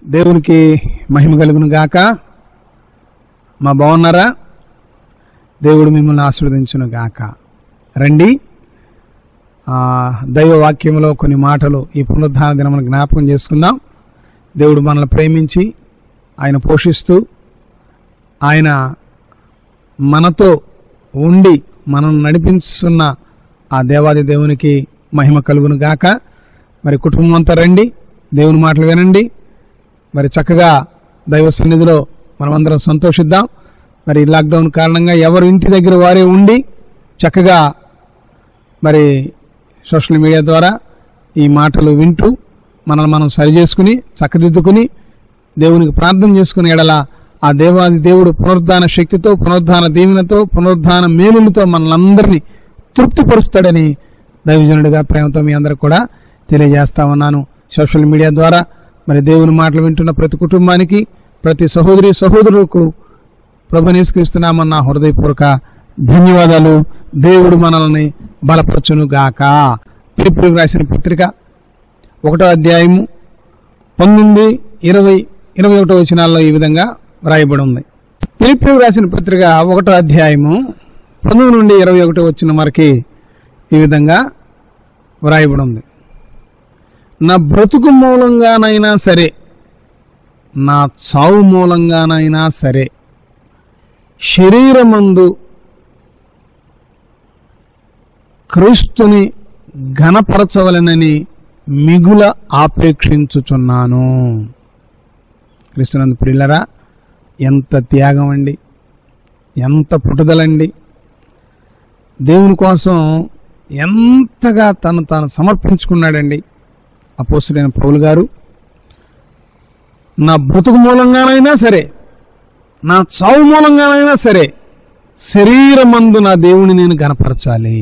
దేవునికి మహిమ కలుగును గాక మా బాగున్నారా దేవుడు మిమ్మల్ని ఆశీర్వదించును గాక రండి ఆ, దైవ వాక్యంలో కొన్ని మాటలు ఈ పునరుద్ధాన దినమును జ్ఞాపకం చేసుకుందాం దేవుడు మనల్ని ప్రేమించి ఆయన పోషిస్తూ ఆయన మనతో ఉండి మనం నడిపిస్తున్న ఆ దేవాది దేవునికి మహిమ కలుగును గాక మరి కుటుంబం అంతా రండి దేవుని మాటలు వినండి మరి చక్కగా దైవ సన్నిధిలో మనమందరం సంతోషిద్దాం మరి లాక్డౌన్ కారణంగా ఎవరు ఇంటి దగ్గర వారే ఉండి చక్కగా మరి సోషల్ మీడియా ద్వారా ఈ మాటలు వింటూ మనల్ని మనం సరి చేసుకుని చక్కదిద్దుకుని దేవునికి ప్రార్థన చేసుకుని ఎడల ఆ దేవాది దేవుడు పునరుద్ధాన శక్తితో పునరుద్ధాన దీవెనతో పునరుద్ధాన మేలులతో మనల్ని తృప్తిపరుస్తాడని దైవజనుడిగా ప్రేమతో మీ అందరికి కూడా తెలియజేస్తా ఉన్నాను సోషల్ మీడియా ద్వారా మరి దేవుని మాటలు వింటున్న ప్రతి కుటుంబానికి ప్రతి సహోదరి సహోదరులకు ప్రభునేసుక్రీస్తున్నామన్న నా హృదయపూర్వక ధన్యవాదాలు దేవుడు మనల్ని బలపరచును గాక పిలుపులకు రాసిన పత్రిక ఒకటో అధ్యాయము పంతొమ్మిది ఇరవై ఇరవై ఒకటో వచనాల్లో ఈ విధంగా వ్రాయబడి ఉంది పిలుపులకు రాసిన పత్రిక ఒకటో అధ్యాయము పంతొమ్మిది నుండి ఇరవై ఒకటో వచ్చిన వరకు ఈ విధంగా వ్రాయబడి ఉంది నా బ్రతుకు మూలంగానైనా సరే నా చావు మూలంగానైనా సరే శరీరమందు క్రీస్తుని ఘనపరచవలనని మిగుల ఆపేక్షించుచున్నాను క్రీస్తునందు ప్రిల్లరా ఎంత త్యాగం అండి ఎంత పుట్టుదలండి దేవుని కోసం ఎంతగా తను తాను సమర్పించుకున్నాడండి అపోస్తుడైన పౌలు గారు నా బ్రతుకు మూలంగానైనా సరే నా చావు మూలంగానైనా సరే శరీరమందు నా దేవుని నేను గనపరచాలి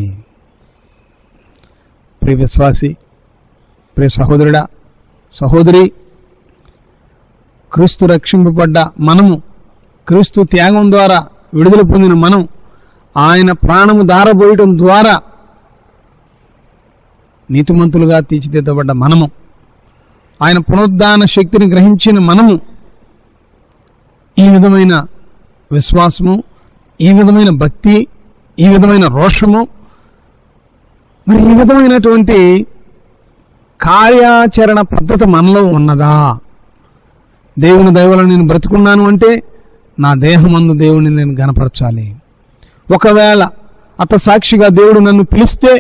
ప్రియ విశ్వాసి ప్రియ సహోదరుడా సహోదరి క్రీస్తు రక్షింపబడ్డ మనము క్రీస్తు త్యాగం ద్వారా విడుదల పొందిన మనం ఆయన ప్రాణము దారబోయటం ద్వారా నీతిమంతులుగా తీర్చిదిద్దబడ్డ మనము ఆయన పునరుద్ధాన శక్తిని గ్రహించిన మనము ఈ విధమైన విశ్వాసము ఈ విధమైన భక్తి ఈ విధమైన రోషము మరి ఈ విధమైనటువంటి కార్యాచరణ పద్ధతి మనలో ఉన్నదా దేవుని దైవలో నేను బ్రతుకున్నాను అంటే నా దేహమందు దేవుని నేను గనపరచాలి ఒకవేళ అత సాక్షిగా దేవుడు నన్ను పిలిస్తే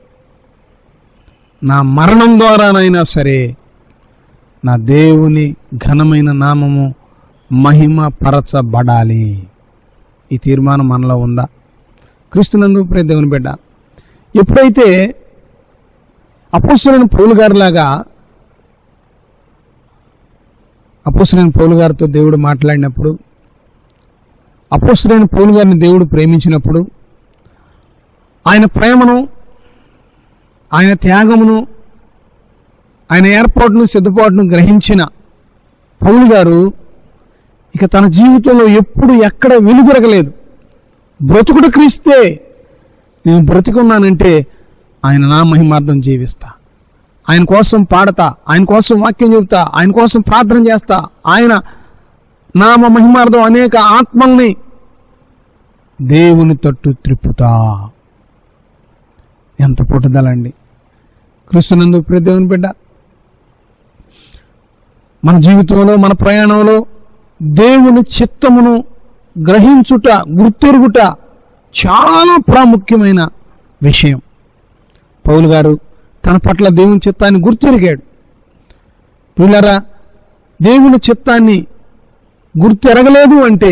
నా మరణం ద్వారానైనా సరే నా దేవుని ఘనమైన నామము మహిమ పరచబడాలి ఈ తీర్మానం మనలో ఉందా క్రీస్తునందు ప్రియ దేవుని బిడ్డ ఎప్పుడైతే అపోస్తులైన పౌలు గారిలాగా అపోస్తులైన పౌలు గారితో దేవుడు మాట్లాడినప్పుడు అపోస్తులైన పౌలు గారిని దేవుడు ప్రేమించినప్పుడు ఆయన ప్రేమను ఆయన త్యాగమును ఆయన ఏర్పాటును సిద్ధపాటును గ్రహించిన పౌలు గారు ఇక తన జీవితంలో ఎప్పుడు ఎక్కడ వెలుగురగలేదు బ్రతుకుడు క్రీస్తే నేను బ్రతికున్నానంటే ఆయన నా మహిమార్థం జీవిస్తా ఆయన కోసం పాడతా ఆయన కోసం వాక్యం చెబుతా ఆయన కోసం ప్రార్థన చేస్తా ఆయన నామ మహిమార్థం అనేక ఆత్మల్ని దేవుని తట్టు త్రిప్పుతా ఎంత పుట్టుదలండి క్రీస్తునందు ప్రియ దేవుని బిడ్డ మన జీవితంలో మన ప్రయాణంలో దేవుని చిత్తమును గ్రహించుట గుర్తెరుగుట చాలా ప్రాముఖ్యమైన విషయం పౌలు గారు తన పట్ల దేవుని చిత్తాన్ని గుర్తెరిగాడు వీళ్ళరా దేవుని చిత్తాన్ని గుర్తెరగలేదు అంటే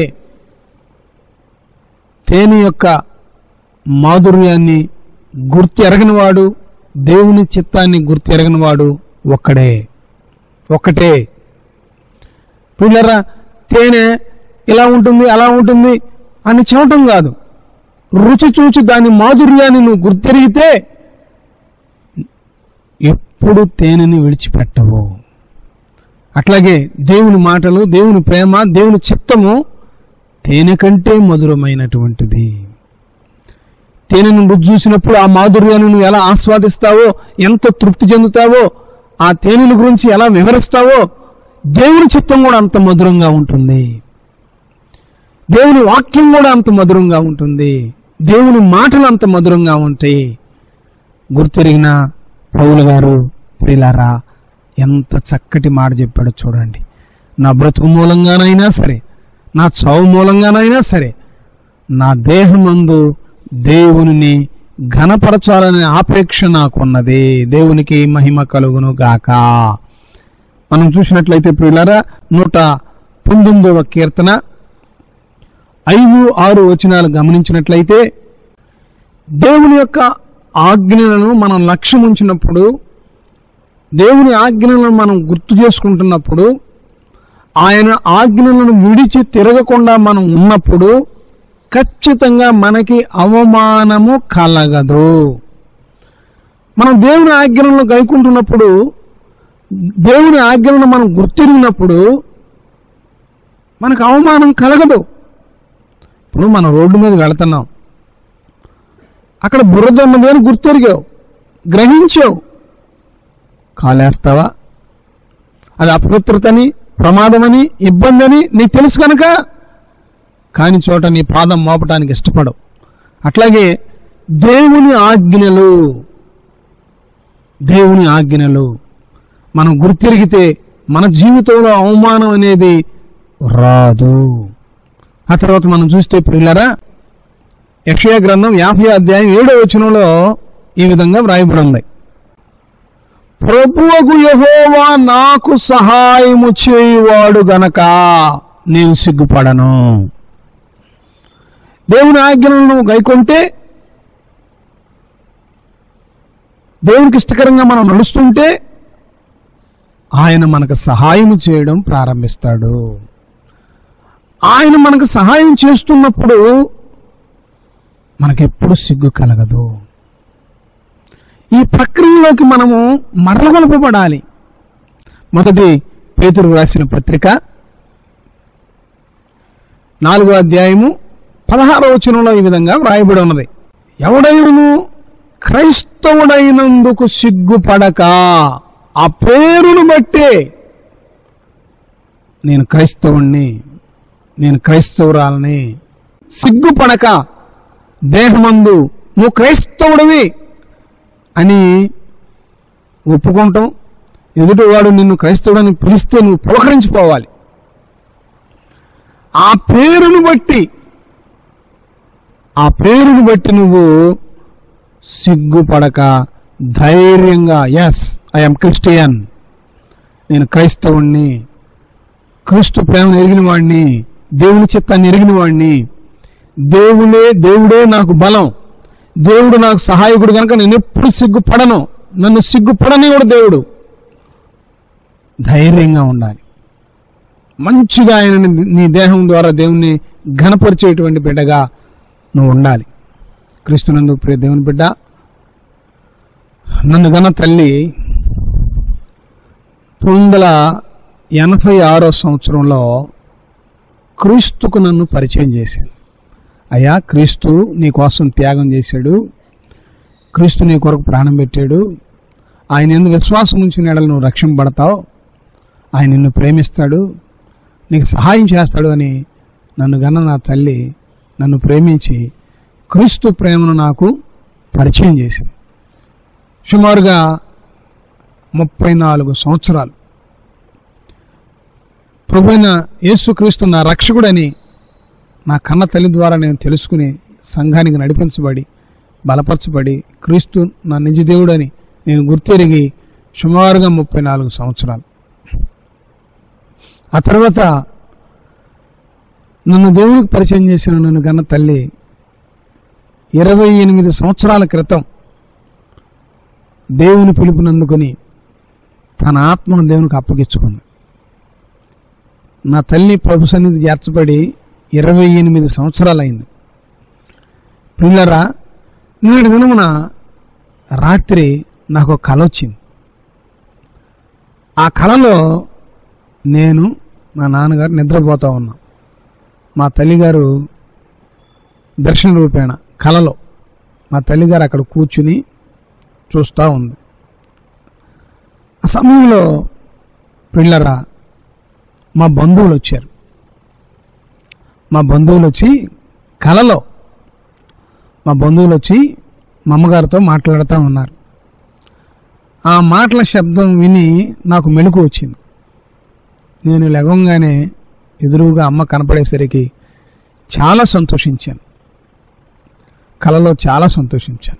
తేనె యొక్క మాధుర్యాన్ని గుర్తెరగనివాడు దేవుని చిత్తాన్ని గుర్తెరగనివాడు ఒక్కడే ఒక్కటే పిల్లరా తేనె ఇలా ఉంటుంది అలా ఉంటుంది అని చెప్పటం కాదు రుచి చూచి దాని మాధుర్యాన్ని నువ్వు గుర్తెరిగితే ఎప్పుడు తేనెని విడిచిపెట్టవు అట్లాగే దేవుని మాటలు దేవుని ప్రేమ దేవుని చిత్తము తేనె కంటే మధురమైనటువంటిది తేనెను రుచి చూసినప్పుడు ఆ మాధుర్యాన్ని నువ్వు ఎలా ఆస్వాదిస్తావో ఎంత తృప్తి చెందుతావో ఆ తేనెల గురించి ఎలా వివరిస్తావో దేవుని చిత్తం కూడా అంత మధురంగా ఉంటుంది దేవుని వాక్యం కూడా అంత మధురంగా ఉంటుంది దేవుని మాటలు అంత మధురంగా ఉంటాయి గుర్తెరిగిన పౌలు గారు ప్రిలారా ఎంత చక్కటి మాట చెప్పాడో చూడండి నా బ్రతుకు మూలంగానైనా సరే నా చావు మూలంగానైనా సరే నా దేహమందు దేవునిని ఘనపరచాలనే ఆపేక్ష నాకున్నది దేవునికి మహిమ కలుగును గాక మనం చూసినట్లయితే ప్రియులారా నూట పంతొమ్మిదవ కీర్తన ఐదు ఆరు వచనాలు గమనించినట్లయితే దేవుని యొక్క ఆజ్ఞలను మనం లక్ష్యం ఉంచినప్పుడు దేవుని ఆజ్ఞలను మనం గుర్తు చేసుకుంటున్నప్పుడు ఆయన ఆజ్ఞలను విడిచి తిరగకుండా మనం ఉన్నప్పుడు ఖచ్చితంగా మనకి అవమానము కలగదు మనం దేవుని ఆజ్ఞలను గైకుంటున్నప్పుడు దేవుని ఆజ్ఞలను మనం గుర్తిరిగినప్పుడు మనకు అవమానం కలగదు ఇప్పుడు మనం రోడ్డు మీద వెళుతున్నాం అక్కడ బురద ఉన్నది అని గుర్తెరిగావు గ్రహించావు కాలేస్తావా అది అపవిత్రతని ప్రమాదమని ఇబ్బంది అని నీకు తెలుసు కనుక కాని చోట నీ పాదం మోపటానికి ఇష్టపడవు అట్లాగే దేవుని ఆజ్ఞలు దేవుని ఆజ్ఞలు మనం గుర్తిరిగితే మన జీవితంలో అవమానం అనేది రాదు ఆ తర్వాత మనం చూస్తే ప్రిల్లరా యక్షయ గ్రంథం యాభై అధ్యాయం ఏడో వచనంలో ఈ విధంగా వ్రాయబడి ఉంది ప్రభువకు యహోవా నాకు సహాయము చేయువాడు గనక నేను సిగ్గుపడను దేవుని ఆజ్ఞలను గైకొంటే దేవునికి ఇష్టకరంగా మనం నడుస్తుంటే ఆయన మనకు సహాయం చేయడం ప్రారంభిస్తాడు ఆయన మనకు సహాయం చేస్తున్నప్పుడు మనకెప్పుడు సిగ్గు కలగదు ఈ ప్రక్రియలోకి మనము మరలగొల్పబడాలి మొదటి పేతురు రాసిన పత్రిక నాలుగో అధ్యాయము పదహారో వచనంలో ఈ విధంగా వ్రాయబడి ఉన్నది ఎవడైనను క్రైస్తవుడైనందుకు సిగ్గుపడక ఆ పేరును బట్టే నేను క్రైస్తవుణ్ణి నేను క్రైస్తవురాలని సిగ్గుపడక దేహమందు నువ్వు క్రైస్తవుడివి అని ఒప్పుకుంటాం ఎదుటివాడు నిన్ను క్రైస్తవుడని పిలిస్తే నువ్వు పులకరించిపోవాలి ఆ పేరును బట్టి ఆ పేరును బట్టి నువ్వు సిగ్గుపడక ధైర్యంగా ఎస్ ఐఎమ్ క్రిస్టియన్ నేను క్రైస్తవుణ్ణి క్రీస్తు ప్రేమను ఎరిగిన వాడిని దేవుని చిత్తాన్ని ఎరిగిన వాడిని దేవుడే దేవుడే నాకు బలం దేవుడు నాకు సహాయకుడు కనుక నేను ఎప్పుడు సిగ్గుపడను నన్ను సిగ్గుపడనివాడు దేవుడు ధైర్యంగా ఉండాలి మంచిగా ఆయన నీ దేహం ద్వారా దేవుణ్ణి ఘనపరిచేటువంటి బిడ్డగా నువ్వు ఉండాలి క్రీస్తునందు ప్రియ దేవుని బిడ్డ నన్ను గన తల్లి తొమ్మిది వందల ఎనభై ఆరో సంవత్సరంలో క్రీస్తుకు నన్ను పరిచయం చేసింది అయ్యా క్రీస్తు నీ కోసం త్యాగం చేశాడు క్రీస్తు నీ కొరకు ప్రాణం పెట్టాడు ఆయన ఎందు విశ్వాసం ఉంచిన ఎడలు నువ్వు రక్షింపబడతావు ఆయన నిన్ను ప్రేమిస్తాడు నీకు సహాయం చేస్తాడు అని నన్ను గన్న నా తల్లి నన్ను ప్రేమించి క్రీస్తు ప్రేమను నాకు పరిచయం చేసింది సుమారుగా ముప్పై నాలుగు సంవత్సరాలు ప్రభుైన యేసుక్రీస్తు నా రక్షకుడని నా కన్న తల్లి ద్వారా నేను తెలుసుకుని సంఘానికి నడిపించబడి బలపరచబడి క్రీస్తు నా నిజ దేవుడని నేను గుర్తెరిగి సుమారుగా ముప్పై నాలుగు సంవత్సరాలు ఆ తర్వాత నన్ను దేవునికి పరిచయం చేసిన నన్ను కన్న తల్లి ఇరవై ఎనిమిది సంవత్సరాల క్రితం దేవుని పిలుపునందుకొని తన ఆత్మను దేవునికి అప్పగించుకుంది నా తల్లి ప్రభు సన్నిధి చేర్చబడి ఇరవై ఎనిమిది సంవత్సరాలైంది పిల్లరా నేటి దినమున రాత్రి నాకు ఒక కల వచ్చింది ఆ కలలో నేను మా నాన్నగారు నిద్రపోతా ఉన్నాం మా తల్లిగారు దర్శన రూపేణ కలలో మా తల్లిగారు అక్కడ కూర్చుని చూస్తూ ఉంది ఆ సమయంలో పిల్లరా మా బంధువులు వచ్చారు మా బంధువులు వచ్చి కలలో మా బంధువులు వచ్చి మా అమ్మగారితో మాట్లాడుతూ ఉన్నారు ఆ మాటల శబ్దం విని నాకు మెలకు వచ్చింది నేను లెగంగానే ఎదురుగా అమ్మ కనపడేసరికి చాలా సంతోషించాను కలలో చాలా సంతోషించాను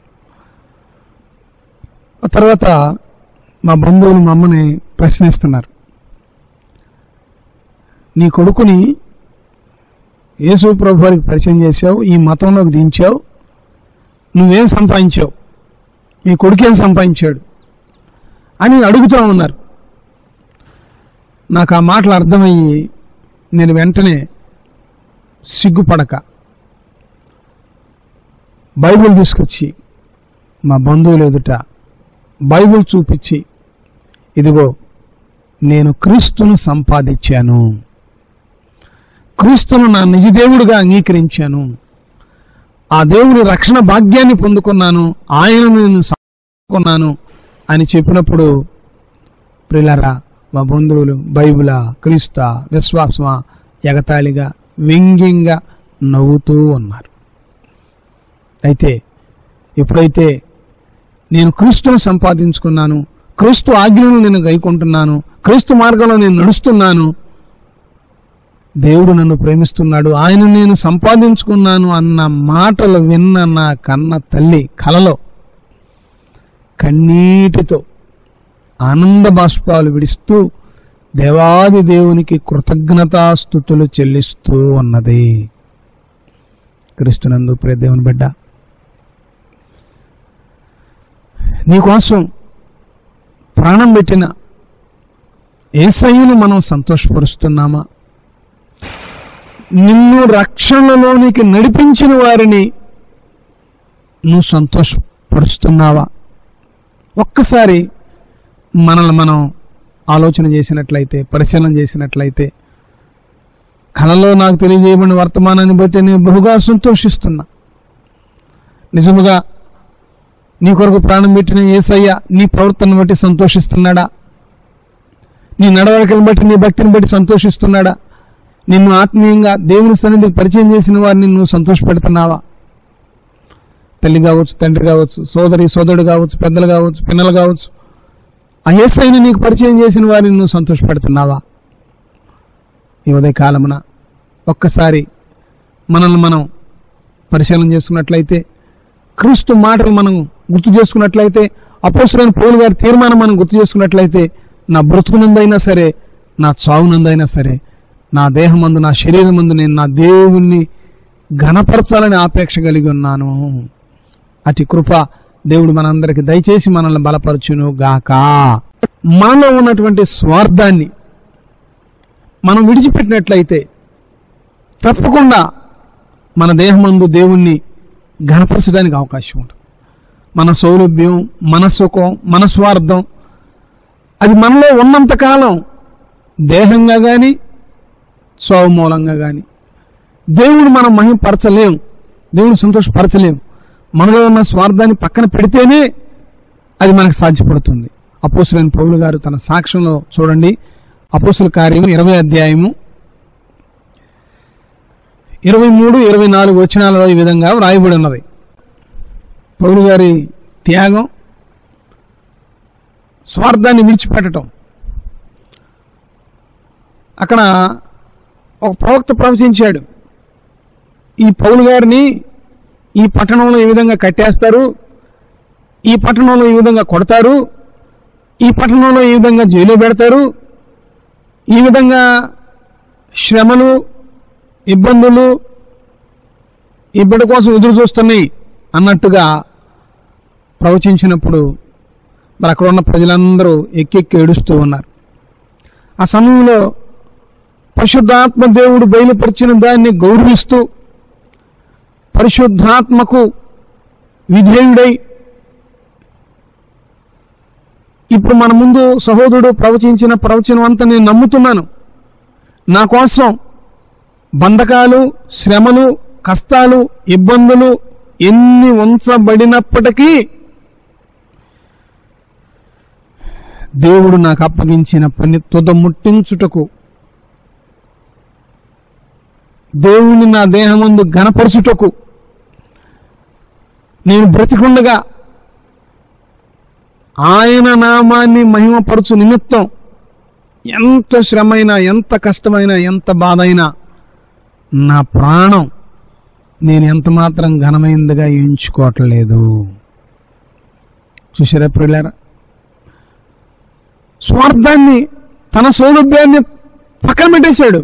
ఆ తర్వాత మా బంధువులు మా అమ్మని ప్రశ్నిస్తున్నారు నీ కొడుకుని యేసు ప్రభు వారికి పరిచయం చేసావు ఈ మతంలోకి దించావు నువ్వేం సంపాదించావు నీ కొడుకేం సంపాదించాడు అని అడుగుతూ ఉన్నారు నాకు ఆ మాటలు అర్థమయ్యి నేను వెంటనే సిగ్గుపడక బైబిల్ తీసుకొచ్చి మా బంధువులు ఎదుట బైబిల్ చూపించి ఇదిగో నేను క్రీస్తును సంపాదించాను క్రీస్తును నా నిజదేవుడిగా అంగీకరించాను ఆ దేవుని రక్షణ భాగ్యాన్ని పొందుకున్నాను ఆయనను నేను సంపాదించుకున్నాను అని చెప్పినప్పుడు ప్రిలరా మా బంధువులు బైబిలా క్రీస్తా విశ్వాసమా ఎగతాళిగా వ్యంగ్యంగా నవ్వుతూ ఉన్నారు అయితే ఎప్పుడైతే నేను క్రీస్తును సంపాదించుకున్నాను క్రీస్తు ఆజ్ఞలను నేను గైకుంటున్నాను క్రీస్తు మార్గంలో నేను నడుస్తున్నాను దేవుడు నన్ను ప్రేమిస్తున్నాడు ఆయన నేను సంపాదించుకున్నాను అన్న మాటలు విన్న నా కన్న తల్లి కలలో కన్నీటితో ఆనంద బాష్పాలు విడిస్తూ దేవాది దేవునికి కృతజ్ఞతాస్థుతులు చెల్లిస్తూ ఉన్నది క్రీస్తునందు ప్రియ దేవుని బిడ్డ నీకోసం ప్రాణం పెట్టిన ఏసయ్యను మనం సంతోషపరుస్తున్నామా నిన్ను రక్షణలోనికి నడిపించిన వారిని నువ్వు సంతోషపరుస్తున్నావా ఒక్కసారి మనల్ని మనం ఆలోచన చేసినట్లయితే పరిశీలన చేసినట్లయితే కళలో నాకు తెలియజేయబడిన వర్తమానాన్ని బట్టి నేను బహుగా సంతోషిస్తున్నా నిజముగా నీ కొరకు ప్రాణం పెట్టిన ఏసయ్య నీ ప్రవర్తనను బట్టి సంతోషిస్తున్నాడా నీ నడవడికలను బట్టి నీ భక్తిని బట్టి సంతోషిస్తున్నాడా నిన్ను ఆత్మీయంగా దేవుని సన్నిధికి పరిచయం చేసిన వారిని నువ్వు సంతోషపెడుతున్నావా తల్లి కావచ్చు తండ్రి కావచ్చు సోదరి సోదరుడు కావచ్చు పెద్దలు కావచ్చు పిల్లలు కావచ్చు ఆ ఏసైని నీకు పరిచయం చేసిన వారిని నువ్వు సంతోషపెడుతున్నావా ఈ ఉదయ కాలమున ఒక్కసారి మనల్ని మనం పరిశీలన చేసుకున్నట్లయితే క్రీస్తు మాటలు మనం గుర్తు చేసుకున్నట్లయితే అపోసులైన పౌలు గారి తీర్మానం మనం గుర్తు చేసుకున్నట్లయితే నా బ్రతుకునందైనా సరే నా చావునందైనా సరే నా దేహమందు నా శరీరం మందు నేను నా దేవుణ్ణి ఘనపరచాలని ఆపేక్ష కలిగి ఉన్నాను అతి కృప దేవుడు మనందరికి దయచేసి మనల్ని బలపరచును గాక మనలో ఉన్నటువంటి స్వార్థాన్ని మనం విడిచిపెట్టినట్లయితే తప్పకుండా మన దేహమందు దేవుణ్ణి ఘనపరచడానికి అవకాశం ఉంటుంది మన సౌలభ్యం మన సుఖం మన స్వార్థం అది మనలో ఉన్నంతకాలం దేహంగా కానీ స్వమూలంగా కానీ దేవుడు మనం మహిమపరచలేం దేవుడు సంతోషపరచలేం మనలో ఉన్న స్వార్థాన్ని పక్కన పెడితేనే అది మనకు సాధ్యపడుతుంది అపోసులైన పౌలు గారు తన సాక్ష్యంలో చూడండి అపోసుల కార్యం ఇరవై అధ్యాయము ఇరవై మూడు ఇరవై నాలుగు వచనాలలో ఈ విధంగా వ్రాయబడి ఉన్నది పౌలు గారి త్యాగం స్వార్థాన్ని విడిచిపెట్టడం అక్కడ ఒక ప్రవక్త ప్రవచించాడు ఈ పౌలు గారిని ఈ పట్టణంలో ఈ విధంగా కట్టేస్తారు ఈ పట్టణంలో ఈ విధంగా కొడతారు ఈ పట్టణంలో ఈ విధంగా జైలు పెడతారు ఈ విధంగా శ్రమలు ఇబ్బందులు ఈ బిడ్డ కోసం ఎదురు చూస్తున్నాయి అన్నట్టుగా ప్రవచించినప్పుడు మరి అక్కడ ఉన్న ప్రజలందరూ ఎక్కెక్కి ఏడుస్తూ ఉన్నారు ఆ సమయంలో పరిశుద్ధాత్మ దేవుడు బయలుపరిచిన దాన్ని గౌరవిస్తూ పరిశుద్ధాత్మకు విధేయుడై ఇప్పుడు మన ముందు సహోదరుడు ప్రవచించిన ప్రవచనం అంతా నేను నమ్ముతున్నాను నా కోసం బంధకాలు శ్రమలు కష్టాలు ఇబ్బందులు ఎన్ని ఉంచబడినప్పటికీ దేవుడు నాకు అప్పగించిన పని తుద ముట్టించుటకు దేవుని నా దేహమందు ఘనపరచుటకు నేను బ్రతికుండగా ఆయన నామాన్ని మహిమపరచు నిమిత్తం ఎంత శ్రమైనా ఎంత కష్టమైనా ఎంత బాధ అయినా నా ప్రాణం నేను ఎంత మాత్రం ఘనమైందిగా ఎంచుకోవట్లేదు చూసారా ప్రియులారా స్వార్థాన్ని తన సౌలభ్యాన్ని పక్కన పెట్టేశాడు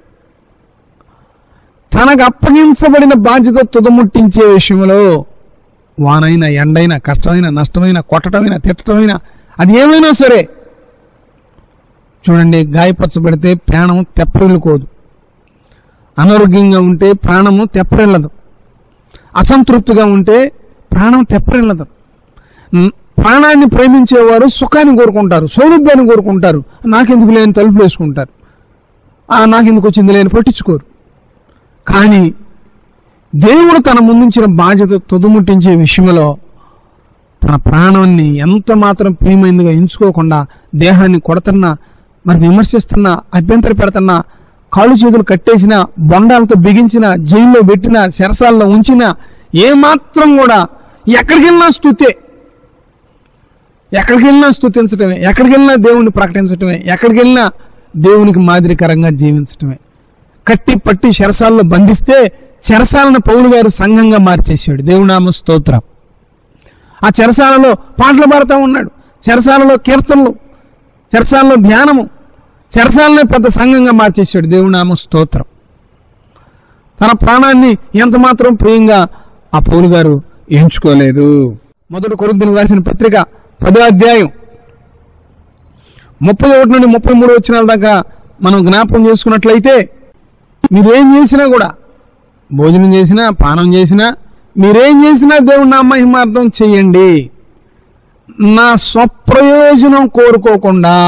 తనకు అప్పగించబడిన బాధ్యత తుదముట్టించే విషయంలో వానైన ఎండైన కష్టమైన నష్టమైన కొట్టడమైన తిట్టడమైన అది ఏమైనా సరే చూడండి గాయపరచబడితే ప్రాణం తెప్పరిల్లుకోదు అనారోగ్యంగా ఉంటే ప్రాణము తెప్పరిల్లదు అసంతృప్తిగా ఉంటే ప్రాణం తెప్పరిల్లదు న్- ప్రాణాన్ని ప్రేమించేవారు సుఖాన్ని కోరుకుంటారు సౌలభ్యాన్ని కోరుకుంటారు నాకెందుకు లేని తలుపులు వేసుకుంటారు ఆ నాకెందుకు వచ్చింది లేని పట్టించుకోరు కానీ దేవుడు తన ముందుంచిన బాధ్యత తుదముట్టించే విషయంలో తన ప్రాణాన్ని ఎంత మాత్రం ప్రియమైనదిగా ఎంచుకోకుండా దేహాన్ని కొడుతున్నా మరి విమర్శిస్తున్నా అభ్యంతర పెడుతున్నా కాళ్ళు చేతులు కట్టేసిన బొండాలతో బిగించిన జైల్లో పెట్టిన శరసాల్లో ఉంచిన ఏ మాత్రం కూడా ఎక్కడికి వెళ్ళినా స్థుతే ఎక్కడికి వెళ్ళినా స్థుతించటమే ఎక్కడికి వెళ్ళినా దేవుణ్ణి ప్రకటించటమే ఎక్కడికి వెళ్ళినా దేవునికి మాదిరికరంగా జీవించటమే కట్టి పట్టి చెరసాల్లో బంధిస్తే చెరసాలను పౌలు గారు సంఘంగా మార్చేసాడు దేవునామ స్తోత్రం ఆ చెరసాలలో పాటలు పాడుతూ ఉన్నాడు చెరసాలలో కీర్తనలు చెరసాలలో ధ్యానము చెరసాలనే పెద్ద సంఘంగా మార్చేసాడు దేవునామ స్తోత్రం తన ప్రాణాన్ని ఎంత మాత్రం ప్రియంగా ఆ పౌలు గారు ఎంచుకోలేదు మొదటి కొరింథీయులకు రాసిన పత్రిక పదో అధ్యాయం ముప్పై ఒకటి నుండి ముప్పై మూడు వచ్చిన దాకా మనం జ్ఞాపకం చేసుకున్నట్లయితే మీరేం చేసినా కూడా భోజనం చేసినా పానం చేసినా మీరేం చేసినా దేవుడు నా మహిమార్థం చెయ్యండి నా స్వప్రయోజనం కోరుకోకుండా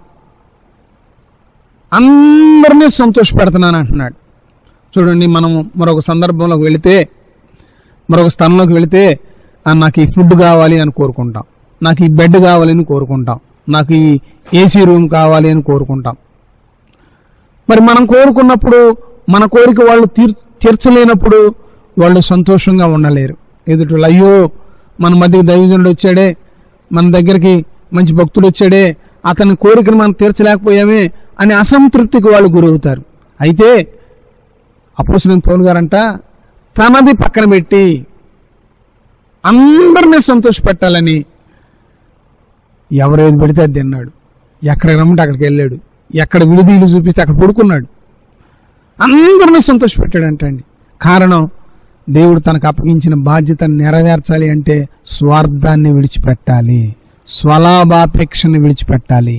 అందరినీ సంతోషపెడుతున్నాను అంటున్నాడు చూడండి మనము మరొక సందర్భంలోకి వెళితే మరొక స్థలంలోకి వెళితే "ఆ, నాకు ఈ ఫుడ్ కావాలి అని కోరుకుంటాం నాకు ఈ బెడ్ కావాలి అని కోరుకుంటాం నాకు ఈ ఏసీ రూమ్ కావాలి అని కోరుకుంటాం మరి మనం కోరుకున్నప్పుడు మన కోరిక వాళ్ళు తీర్ తీర్చలేనప్పుడు వాళ్ళు సంతోషంగా ఉండలేరు ఎదుటి వాళ్ళు, అయ్యో మన మధ్యకి దైవజనుడు వచ్చాడే మన దగ్గరికి మంచి భక్తుడు వచ్చాడే అతని కోరికను మనం తీర్చలేకపోయామే అని అసంతృప్తికి వాళ్ళు గురవుతారు అయితే అపోసిన పౌలు గారంట తనది పక్కన పెట్టి అందరినీ సంతోషపెట్టాలని ఎవరేది పెడితే అది తిన్నాడు ఎక్కడ రమ్మంటే అక్కడికి వెళ్ళాడు ఎక్కడ విడిదీలు చూపిస్తే అక్కడ పడుకున్నాడు అందరినీ సంతోషపెట్టాడంటండి కారణం దేవుడు తనకు అప్పగించిన బాధ్యతను నెరవేర్చాలి అంటే స్వార్థాన్ని విడిచిపెట్టాలి స్వలాభాపేక్షని విడిచిపెట్టాలి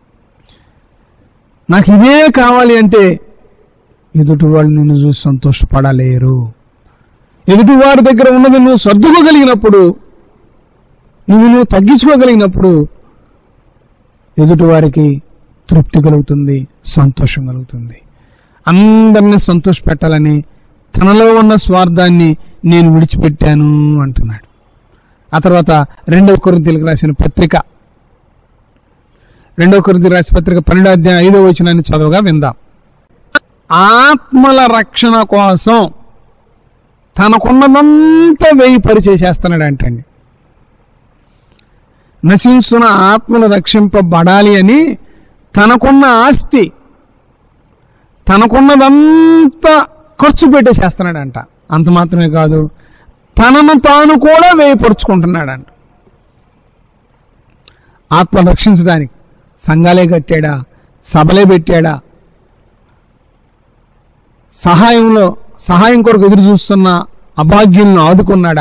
నాకు ఇదే కావాలి అంటే ఎదుటి వాళ్ళు నిన్ను చూసి సంతోషపడలేరు ఎదుటి వారి దగ్గర ఉన్నది నువ్వు సర్దుకోగలిగినప్పుడు నువ్వు నువ్వు తగ్గించుకోగలిగినప్పుడు ఎదుటి వారికి తృప్తి కలుగుతుంది సంతోషం కలుగుతుంది అందరినీ సంతోష పెట్టాలని తనలో ఉన్న స్వార్థాన్ని నేను విడిచిపెట్టాను అంటున్నాడు ఆ తర్వాత రెండవ కొరింతలకు రాసిన పత్రిక రెండవ కొరింతలకు రాసిన పత్రిక పన్నెండో అధ్యాయం ఐదవ వచనాన్ని చదవగా విందాం ఆత్మల రక్షణ కోసం తనకున్నదంతా వేయి పరిచేసేస్తున్నాడు అంటండి నశించున ఆత్మలు రక్షింపబడాలి అని తనకున్న ఆస్తి తనకున్నదంతా ఖర్చు పెట్టేసేస్తున్నాడంట అంత మాత్రమే కాదు తనను తాను కూడా వేయపరుచుకుంటున్నాడంట ఆత్మ రక్షించడానికి సంఘాలే కట్టాడా సభలే పెట్టాడా సహాయంలో సహాయం కొరకు ఎదురు చూస్తున్న అభాగ్యులను ఆదుకున్నాడా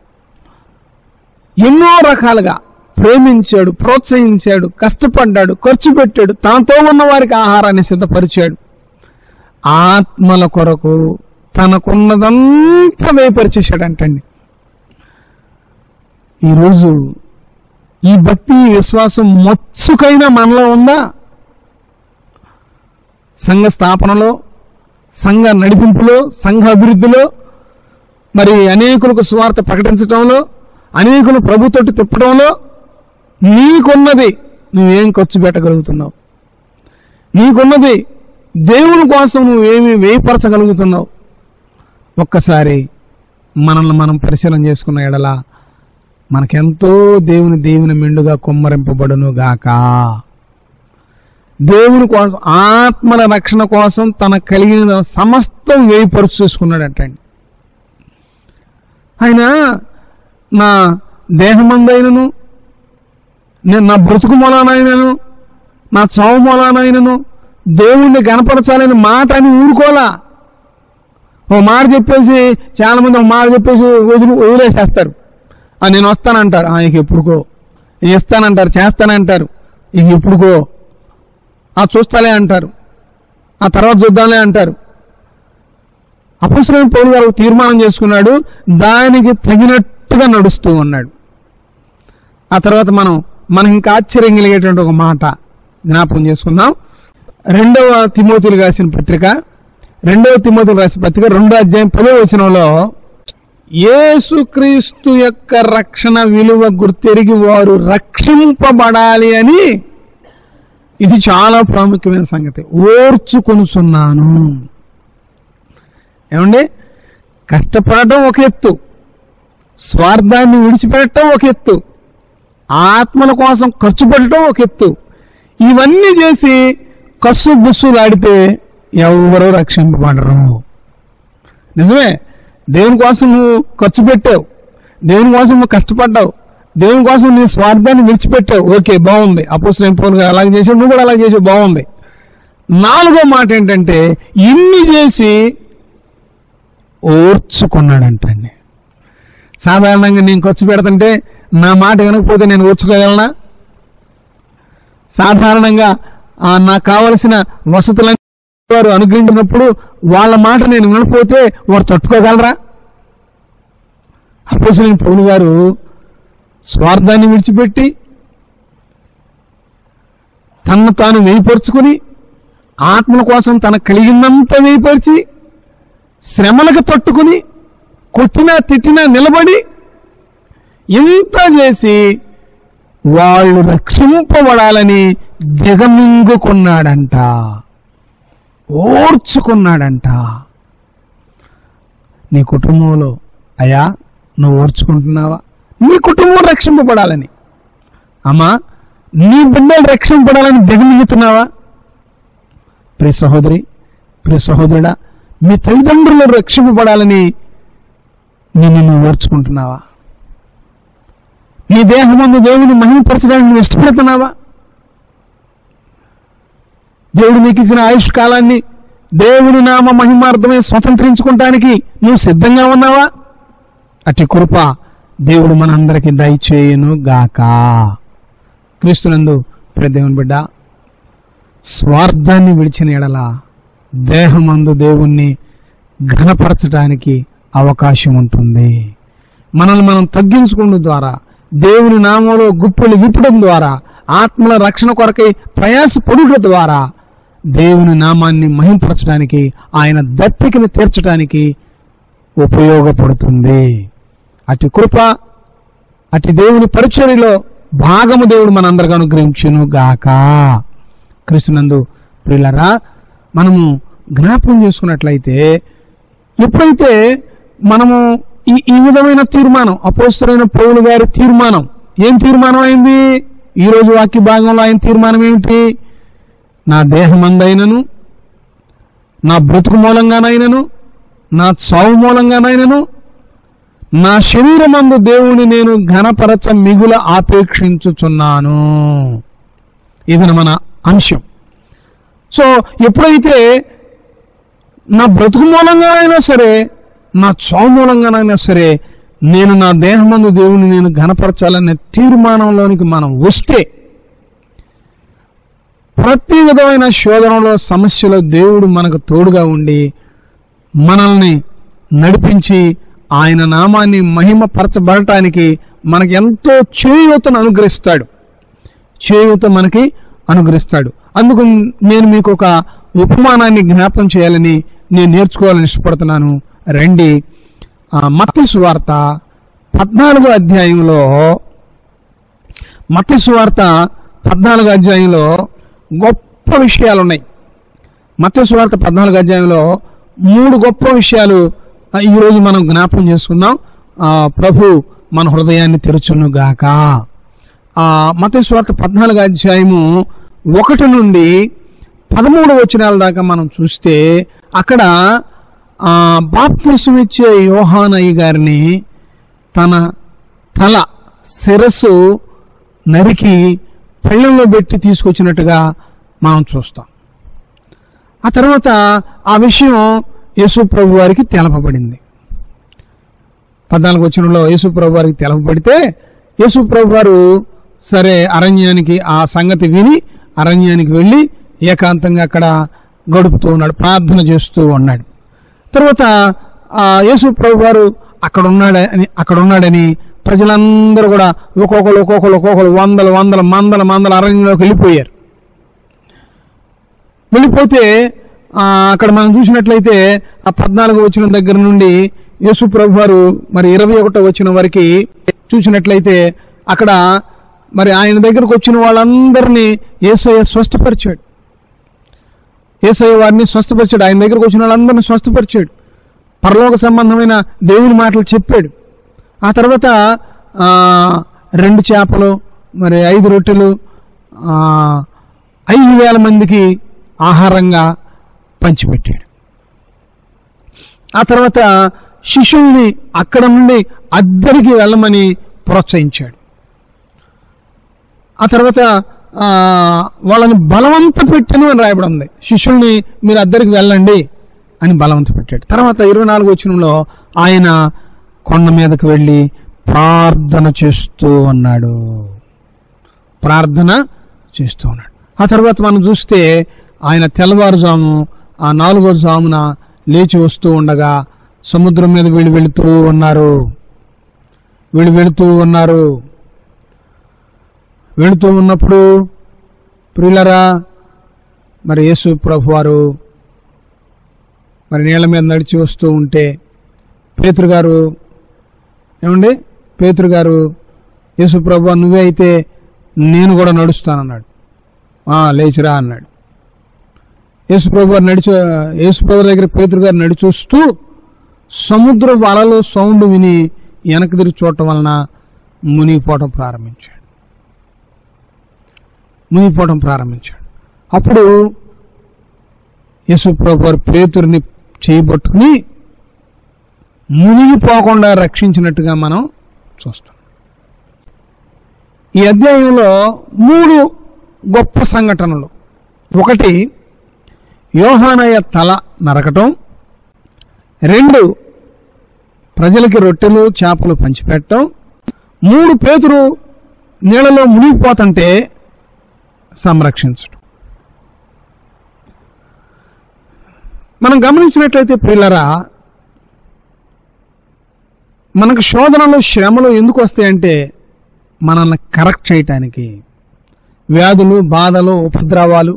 ఎన్నో రకాలుగా ప్రేమించాడు ప్రోత్సహించాడు కష్టపడ్డాడు ఖర్చు పెట్టాడు తనతో ఉన్న వారికి ఆహారాన్ని సిద్ధపరిచాడు ఆత్మల కొరకు తనకున్నదంతా వేపరిచేశాడంటండి ఈరోజు ఈ భక్తి ఈ విశ్వాసం మొత్సుకైనా మనలో ఉందా సంఘ స్థాపనలో సంఘ నడిపింపులో సంఘ అభివృద్ధిలో మరి అనేకులకు స్వార్థ ప్రకటించడంలో అనేకులు ప్రభుతోటి తిప్పడంలో నీకున్నది నువ్వేం ఖర్చు పెట్టగలుగుతున్నావు నీకున్నది దేవుని కోసం నువ్వు ఏమి వేయపరచగలుగుతున్నావు ఒక్కసారి మనల్ని మనం పరిశీలన చేసుకున్న ఎడల మనకెంతో దేవుని దేవుని మెండుగా కుమ్మరింపబడును గాక దేవుని కోసం ఆత్మల రక్షణ కోసం తన కలిగిన సమస్తం వేయిపరుచు చూసుకున్నాడటండి ఆయన నా దేహమందైనను నేను నా బ్రతుకు మూలానైనను నా చావు మూలానైనను దేవుణ్ణి గనపరచాలని మాట అని ఊరుకోలా ఓ మాట చెప్పేసి చాలా మంది ఒక మాట చెప్పేసి వదిలి వదిలేసేస్తారు ఆ నేను వస్తానంటారు ఆ ఇక ఎప్పుడుకో నేను ఇస్తానంటారు చేస్తానంటారు ఇక ఎప్పుడుకో ఆ చూస్తాలే అంటారు ఆ తర్వాత చూద్దాంలే అంటారు అపసరం పౌరు గారు ఒక తీర్మానం చేసుకున్నాడు దానికి తగినట్టుగా నడుస్తూ ఉన్నాడు ఆ తర్వాత మనం మనకి ఇంకా ఆశ్చర్యం కలిగేటువంటి ఒక మాట జ్ఞాపకం చేసుకుందాం రెండవ తిమోతులు రాసిన పత్రిక రెండవ తిమోతులు రాసిన పత్రిక రెండో అధ్యాయం పదో వచనంలో యేసుక్రీస్తు యొక్క రక్షణ విలువ గుర్తెరిగి వారు రక్షింపబడాలి అని ఇది చాలా ప్రాముఖ్యమైన సంగతి ఓర్చుకొనుచున్నాను ఏమండి కష్టపడటం ఒక ఎత్తు స్వార్థాన్ని విడిచిపెట్టడం ఒక ఎత్తు ఆత్మల కోసం ఖర్చు పెట్టడం ఒక ఎత్తు ఇవన్నీ చేసి కస్సు బుస్సులాడితే ఎవరు రక్షింపబడరు నిజమే దేవుని కోసం నువ్వు ఖర్చు పెట్టావు దేవుని కోసం నువ్వు కష్టపడ్డావు దేవుని కోసం నీ స్వార్థాన్ని విడిచిపెట్టావు ఓకే బాగుంది అపోసిన పౌరులు అలాగే చేసావు నువ్వు కూడా అలాగే చేసావు బాగుంది నాలుగో మాట ఏంటంటే ఇన్ని చేసి ఓర్చుకున్నాడంటండి సాధారణంగా నేను ఖర్చు పెడుతుంటే నా మాట వినకపోతే నేను ఓర్చుకోగలనా సాధారణంగా ఆ నాకు కావలసిన వసతులన్నీ వారు అనుగ్రహించినప్పుడు వాళ్ళ మాట నేను వినకపోతే వారు తట్టుకోగలరా అపోసిన పౌలు గారు స్వార్థాన్ని విడిచిపెట్టి తనను తాను వేయిపరుచుకుని ఆత్మల కోసం తన కలిగినంత వేయిపరిచి శ్రమలకు తట్టుకుని కొట్టినా తిట్టినా నిలబడి ఇంత చేసి వాళ్ళు రక్షింపబడాలని దిగమింగుకున్నాడంట ఓర్చుకున్నాడంట నీ కుటుంబంలో అయ్యా నువ్వు ఓర్చుకుంటున్నావా నీ కుటుంబం రక్షింపబడాలని అమ్మా నీ బిడ్డలు రక్షింపబడాలని దిగమింగుతున్నావా ప్రియ సహోదరి ప్రియ సహోదరుడా మీ తల్లిదండ్రులు రక్షింపబడాలని నిన్ను నువ్వు ఓర్చుకుంటున్నావా నీ దేహమందు దేవుని మహిమపరచడానికి నువ్వు ఇష్టపడుతున్నావా దేవుడు నీకు ఇచ్చిన ఆయుష్ కాలాన్ని దేవుని నామ మహిమార్థమే స్వతంత్రించుకుంటానికి నువ్వు సిద్ధంగా ఉన్నావా అట్టి కృప దేవుడు మనందరికీ దయచేయును గాక క్రీస్తునందు ప్రియ దేవుని బిడ్డ స్వార్థాన్ని విడిచిన ఎడల దేహమందు దేవుణ్ణి ఘనపరచడానికి అవకాశం ఉంటుంది మనల్ని మనం తగ్గించుకోవడం ద్వారా దేవుని నామంలో గుప్పులు విప్పడం ద్వారా ఆత్మల రక్షణ కొరకై ప్రయాసపడుట ద్వారా దేవుని నామాన్ని మహింపరచడానికి ఆయన దప్పికని తీర్చడానికి ఉపయోగపడుతుంది అటు కృప అటు దేవుని పరిచర్యలో భాగము దేవుడు మనందరికి అనుగ్రహించును గాక క్రీస్తునందు ప్రియులరా మనము జ్ఞాపకం చేసుకున్నట్లయితే ఎప్పుడైతే మనము ఈ ఈ విధమైన తీర్మానం అపోస్తులైన పౌలు గారి తీర్మానం ఏం తీర్మానం అయింది ఈ రోజు వాక్య భాగంలో ఆయన తీర్మానం ఏమిటి నా దేహమందైనను నా బ్రతుకు మూలంగానైనను నా చావు మూలంగానైనను నా శరీరమందు దేవుని నేను ఘనపరచ మిగుల ఆపేక్షించుచున్నాను ఇది మన అంశం సో ఎప్పుడైతే నా బ్రతుకు మూలంగానైనా సరే నా చావు మూలంగానైనా సరే నేను నా దేహమందు దేవుని నేను ఘనపరచాలనే తీర్మానంలోనికి మనం వస్తే ప్రతి విధమైన శోధనలో సమస్యలో దేవుడు మనకు తోడుగా ఉండి మనల్ని నడిపించి ఆయన నామాన్ని మహిమపరచబడటానికి మనకి ఎంతో చేయూతను అనుగ్రహిస్తాడు చేయూత మనకి అనుగ్రహిస్తాడు అందుకు నేను మీకు ఒక ఉపమానాన్ని జ్ఞాపకం చేయాలని నేను నేర్చుకోవాలని ఇష్టపడుతున్నాను రండి మత్తి సువార్త పద్నాలుగో అధ్యాయంలో మత్తి సువార్త పద్నాలుగో అధ్యాయంలో గొప్ప విషయాలు ఉన్నాయి మత్స్య సువార్త పద్నాలుగు అధ్యాయంలో మూడు గొప్ప విషయాలు ఆ, ఈ రోజు మనం జ్ఞాపకం చేసుకుందాం ఆ, ప్రభు మన హృదయాన్ని తెరుచును గాక ఆ మత్స్య సువార్త పద్నాలుగు అధ్యాయము ఒకటి నుండి పదమూడు వచనాల దాకా మనం చూస్తే అక్కడ ఆ బాప్తిసం ఇచ్చే యోహానయ్య గారిని తన తల శిరస్సు నరికి పళ్ళెంలో పెట్టి తీసుకొచ్చినట్టుగా మనం చూస్తాం ఆ తర్వాత ఆ విషయం యేసు ప్రభు వారికి తెలపబడింది పద్నాలుగు వచనంలో యేసు ప్రభు వారికి తెలపబడితే యేసు ప్రభు వారు సరే అరణ్యానికి ఆ సంగతి విని అరణ్యానికి వెళ్ళి ఏకాంతంగా అక్కడ గడుపుతూ ఉన్నాడు ప్రార్థన చేస్తూ ఉన్నాడు తర్వాత ఆ యేసు ప్రభు వారు అక్కడ ఉన్నాడని అక్కడ ఉన్నాడని ప్రజలందరూ కూడా ఒక్కొక్కరు ఒక్కొక్కరు ఒక్కొక్కరు వందల వందల మందల మందల అరణ్యంలోకి వెళ్ళిపోయారు వెళ్ళిపోతే ఆ, అక్కడ మనం చూసినట్లయితే ఆ పద్నాలుగు వచ్చిన దగ్గర నుండి యేసు ప్రభు వారు మరి ఇరవై ఒకటో వచ్చిన వరకు చూసినట్లయితే అక్కడ మరి ఆయన దగ్గరకు వచ్చిన వాళ్ళందరినీ ఏసయ్య స్వస్థపరిచాడు ఏసయ్య వారిని స్వస్థపరిచాడు ఆయన దగ్గరకు వచ్చిన వాళ్ళందరినీ స్వస్థపరిచాడు పరలోక సంబంధమైన దేవుని మాటలు చెప్పాడు ఆ తర్వాత ఆ, రెండు చేపలు మరి ఐదు రొట్టెలు ఆ, ఐదు వేల మందికి ఆహారంగా పంచిపెట్టాడు ఆ తర్వాత శిష్యుల్ని అక్కడ నుండి అద్దరికి వెళ్ళమని ప్రోత్సహించాడు ఆ తర్వాత ఆ, వాళ్ళని బలవంత పెట్టను అని రాయబడి ఉంది శిష్యుల్ని మీరు అద్దరికి వెళ్ళండి అని బలవంత పెట్టాడు తర్వాత ఇరవై నాలుగు వచనంలో ఆయన కొండ మీదకి వెళ్ళి ప్రార్థన చేస్తూ ఉన్నాడు ప్రార్థన చేస్తూ ఉన్నాడు ఆ తర్వాత మనం చూస్తే ఆయన తెల్లవారుజాము ఆ నాలుగో జామున లేచి వస్తూ ఉండగా సముద్రం మీద వీళ్ళు వెళుతూ ఉన్నారు వీళ్ళు వెళుతూ ఉన్నారు వెళుతూ ఉన్నప్పుడు ప్రియులరా మరి యేసు ప్రభు వారు మరి నీళ్ళ మీద నడిచి వస్తూ ఉంటే పేతురు గారు ఏమండి పేతురు గారు యేసు ప్రభు నువ్వే అయితే నేను కూడా నడుస్తానన్నాడు "ఆ, లేచిరా అన్నాడు యేసు ప్రభు గారు నడిచి యేసు ప్రభు దగ్గర పేతురు గారు నడిచి వస్తూ సముద్ర వలలో సౌండ్ విని వెనక్కి తిరిగి చూడటం వలన మునిగిపోవటం ప్రారంభించాడు మునిగిపోవటం ప్రారంభించాడు అప్పుడు యేసు ప్రభు వారు పేతురిని చేయబట్టుకుని మునిగిపోకుండా రక్షించినట్టుగా మనం చూస్తాం ఈ అధ్యాయంలో మూడు గొప్ప సంఘటనలు ఒకటి యోహానయ్య తల నరకటం రెండు ప్రజలకి రొట్టెలు చేపలు పంచిపెట్టడం మూడు పేతురు నీళ్ళలో మునిగిపోతుంటే సంరక్షించడం మనం గమనించినట్లయితే ప్రిల్లరా మనకు శోధనలు శ్రమలు ఎందుకు వస్తాయంటే మనల్ని కరెక్ట్ చేయటానికి వ్యాధులు బాధలు ఉపద్రవాలు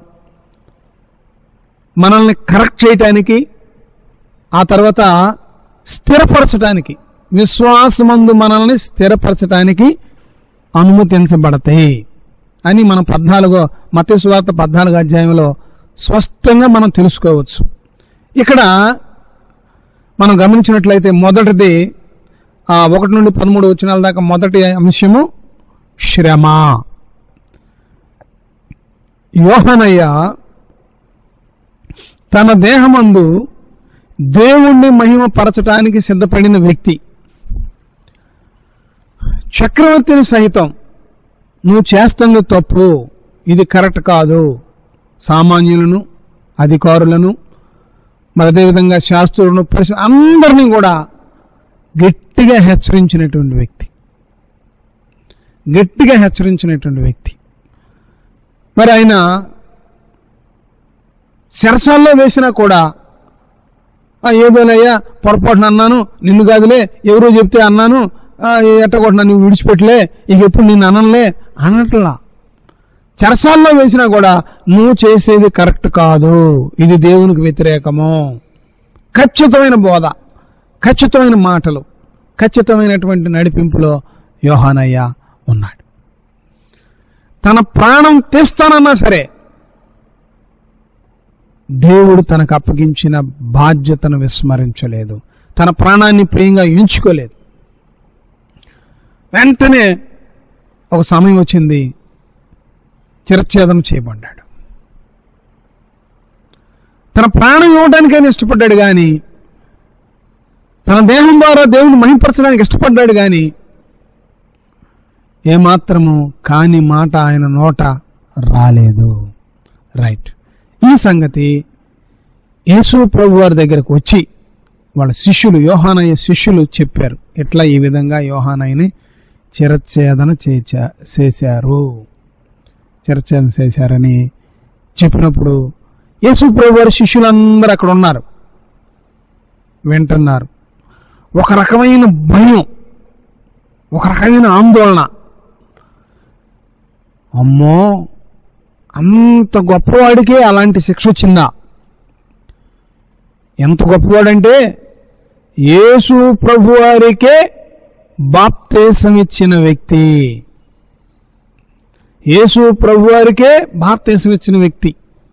మనల్ని కరెక్ట్ చేయటానికి ఆ తర్వాత స్థిరపరచడానికి విశ్వాసమందు మనల్ని స్థిరపరచటానికి అనుమతించబడతాయి అని మనం పద్నాలుగో మత సువార్త పద్నాలుగో అధ్యాయంలో స్పష్టంగా మనం తెలుసుకోవచ్చు ఇక్కడ మనం గమనించినట్లయితే మొదటిది ఆ ఒకటి నుండి పదమూడు వచ్చినాల దాకా మొదటి అంశము శ్రమ యోహనయ్య తన దేహమందు దేవుణ్ణి మహిమపరచటానికి సిద్ధపడిన వ్యక్తి చక్రవర్తిని సహితం నువ్వు చేస్తుంది తప్పు ఇది కరెక్ట్ కాదు సామాన్యులను అధికారులను మరి అదేవిధంగా శాస్త్రులను పరిశ అందరినీ కూడా గట్టిగా హెచ్చరించినటువంటి వ్యక్తి గట్టిగా హెచ్చరించినటువంటి వ్యక్తి మరి ఆయన శరసాల్లో వేసినా కూడా "ఆ, ఏదోనయ్యా పొరపాటున అన్నాను నిన్ను కాదులే ఎవరో చెప్తే అన్నాను "ఆ, ఎట్టగొట్టిన నువ్వు విడిచిపెట్టలే ఇక ఎప్పుడు నిన్ను అనలే అనట్లా చెరసాల్లో వేసినా కూడా నువ్వు చేసేది కరెక్ట్ కాదు ఇది దేవునికి వ్యతిరేకము ఖచ్చితమైన బోధ ఖచ్చితమైన మాటలు ఖచ్చితమైనటువంటి నడిపింపులో యోహానయ్య ఉన్నాడు తన ప్రాణం తీస్తానన్నా సరే దేవుడు తనకు అప్పగించిన బాధ్యతను విస్మరించలేదు తన ప్రాణాన్ని ప్రియంగా ఎంచుకోలేదు వెంటనే ఒక సమయం వచ్చింది చిరచ్ఛేదం చేయబడ్డాడు తన ప్రాణం ఇవ్వడానికైనా ఇష్టపడ్డాడు కానీ తన దేహం ద్వారా దేవుని మహింపరచడానికి ఇష్టపడ్డాడు కానీ ఏమాత్రము కాని మాట ఆయన నోట రాలేదు రైట్ ఈ సంగతి యేసు ప్రభు వారి దగ్గరకు వచ్చి వాళ్ళ శిష్యులు యోహానయ్య శిష్యులు చెప్పారు ఇట్లా ఈ విధంగా యోహానయ్యని చిరచ్ఛేదన చేచా చేశారు చిరచ్ఛేదన చేశారని చెప్పినప్పుడు యేసు ప్రభు వారి శిష్యులందరూ అక్కడ ఉన్నారు వింటున్నారు ఒక రకమైన భయం ఒక రకమైన ఆందోళన అమ్మో అంత గొప్పవాడికే అలాంటి శిక్ష వచ్చిందా ఎంత గొప్పవాడంటే యేసు ప్రభువారికే బాప్తేశం ఇచ్చిన వ్యక్తి యేసు ప్రభువారికే బాప్తేశం ఇచ్చిన వ్యక్తి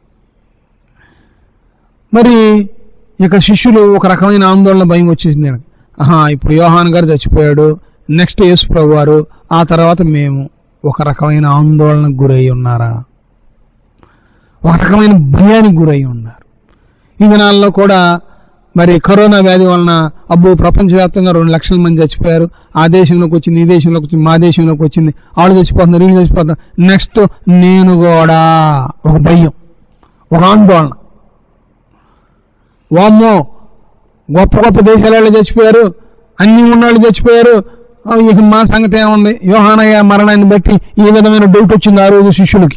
మరి ఇక శిష్యులు ఒక రకమైన ఆందోళన భయం వచ్చేసింది ఈయనకి. ఆహా ఇప్పుడు యోహాన్ గారు చచ్చిపోయాడు నెక్స్ట్ యేసు ప్రభు వారు ఆ తర్వాత మేము ఒక రకమైన ఆందోళనకు గురై ఉన్నారా ఒక రకమైన భయానికి గురై ఉన్నారు ఈ దినాల్లో కూడా మరి కరోనా వ్యాధి వలన అబ్బో ప్రపంచవ్యాప్తంగా రెండు లక్షల మంది చచ్చిపోయారు ఆ దేశంలోకి వచ్చింది ఈ దేశంలోకి వచ్చింది మా దేశంలోకి వచ్చింది వాళ్ళు చచ్చిపోతున్నారు వీళ్ళు చచ్చిపోతున్నారు నెక్స్ట్ నేను కూడా ఒక భయం ఒక ఆందోళన వామ్మో గొప్ప గొప్ప దేశాలలో చచ్చిపోయారు అన్ని ఉన్నాళ్ళు చచ్చిపోయారు ఆ, ఇక మా సంగతి ఏముంది యోహానయ్య మరణాన్ని బట్టి ఈ విధమైన డౌట్ వచ్చింది ఆ రోజు శిష్యులకి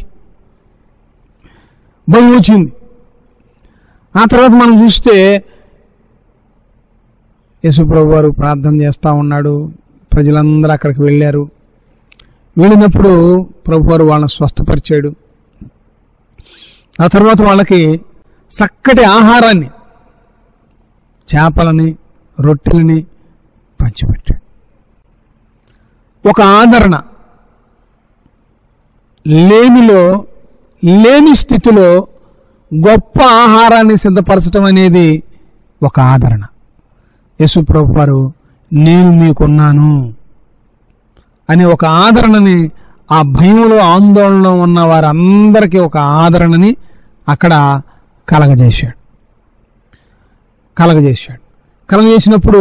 భయం వచ్చింది ఆ తర్వాత మనం చూస్తే యేసుప్రభు వారు ప్రార్థన చేస్తూ ఉన్నాడు ప్రజలందరూ అక్కడికి వెళ్ళారు వెళ్ళినప్పుడు ప్రభు వారు వాళ్ళని స్వస్థపరిచాడు ఆ తర్వాత వాళ్ళకి చక్కటి ఆహారాన్ని చేపలని రొట్టెలని పంచిపెట్టాడు ఒక ఆదరణ లేమిలో లేని స్థితిలో గొప్ప ఆహారాన్ని సిద్ధపరచడం అనేది ఒక ఆదరణ యేసు ప్రభు వారు నేను మీకున్నాను అనే ఒక ఆదరణని ఆ భయంలో ఆందోళనలో ఉన్న వారందరికీ ఒక ఆదరణని అక్కడ కలగజేశాడు కలగజేశాడు కలగజేసినప్పుడు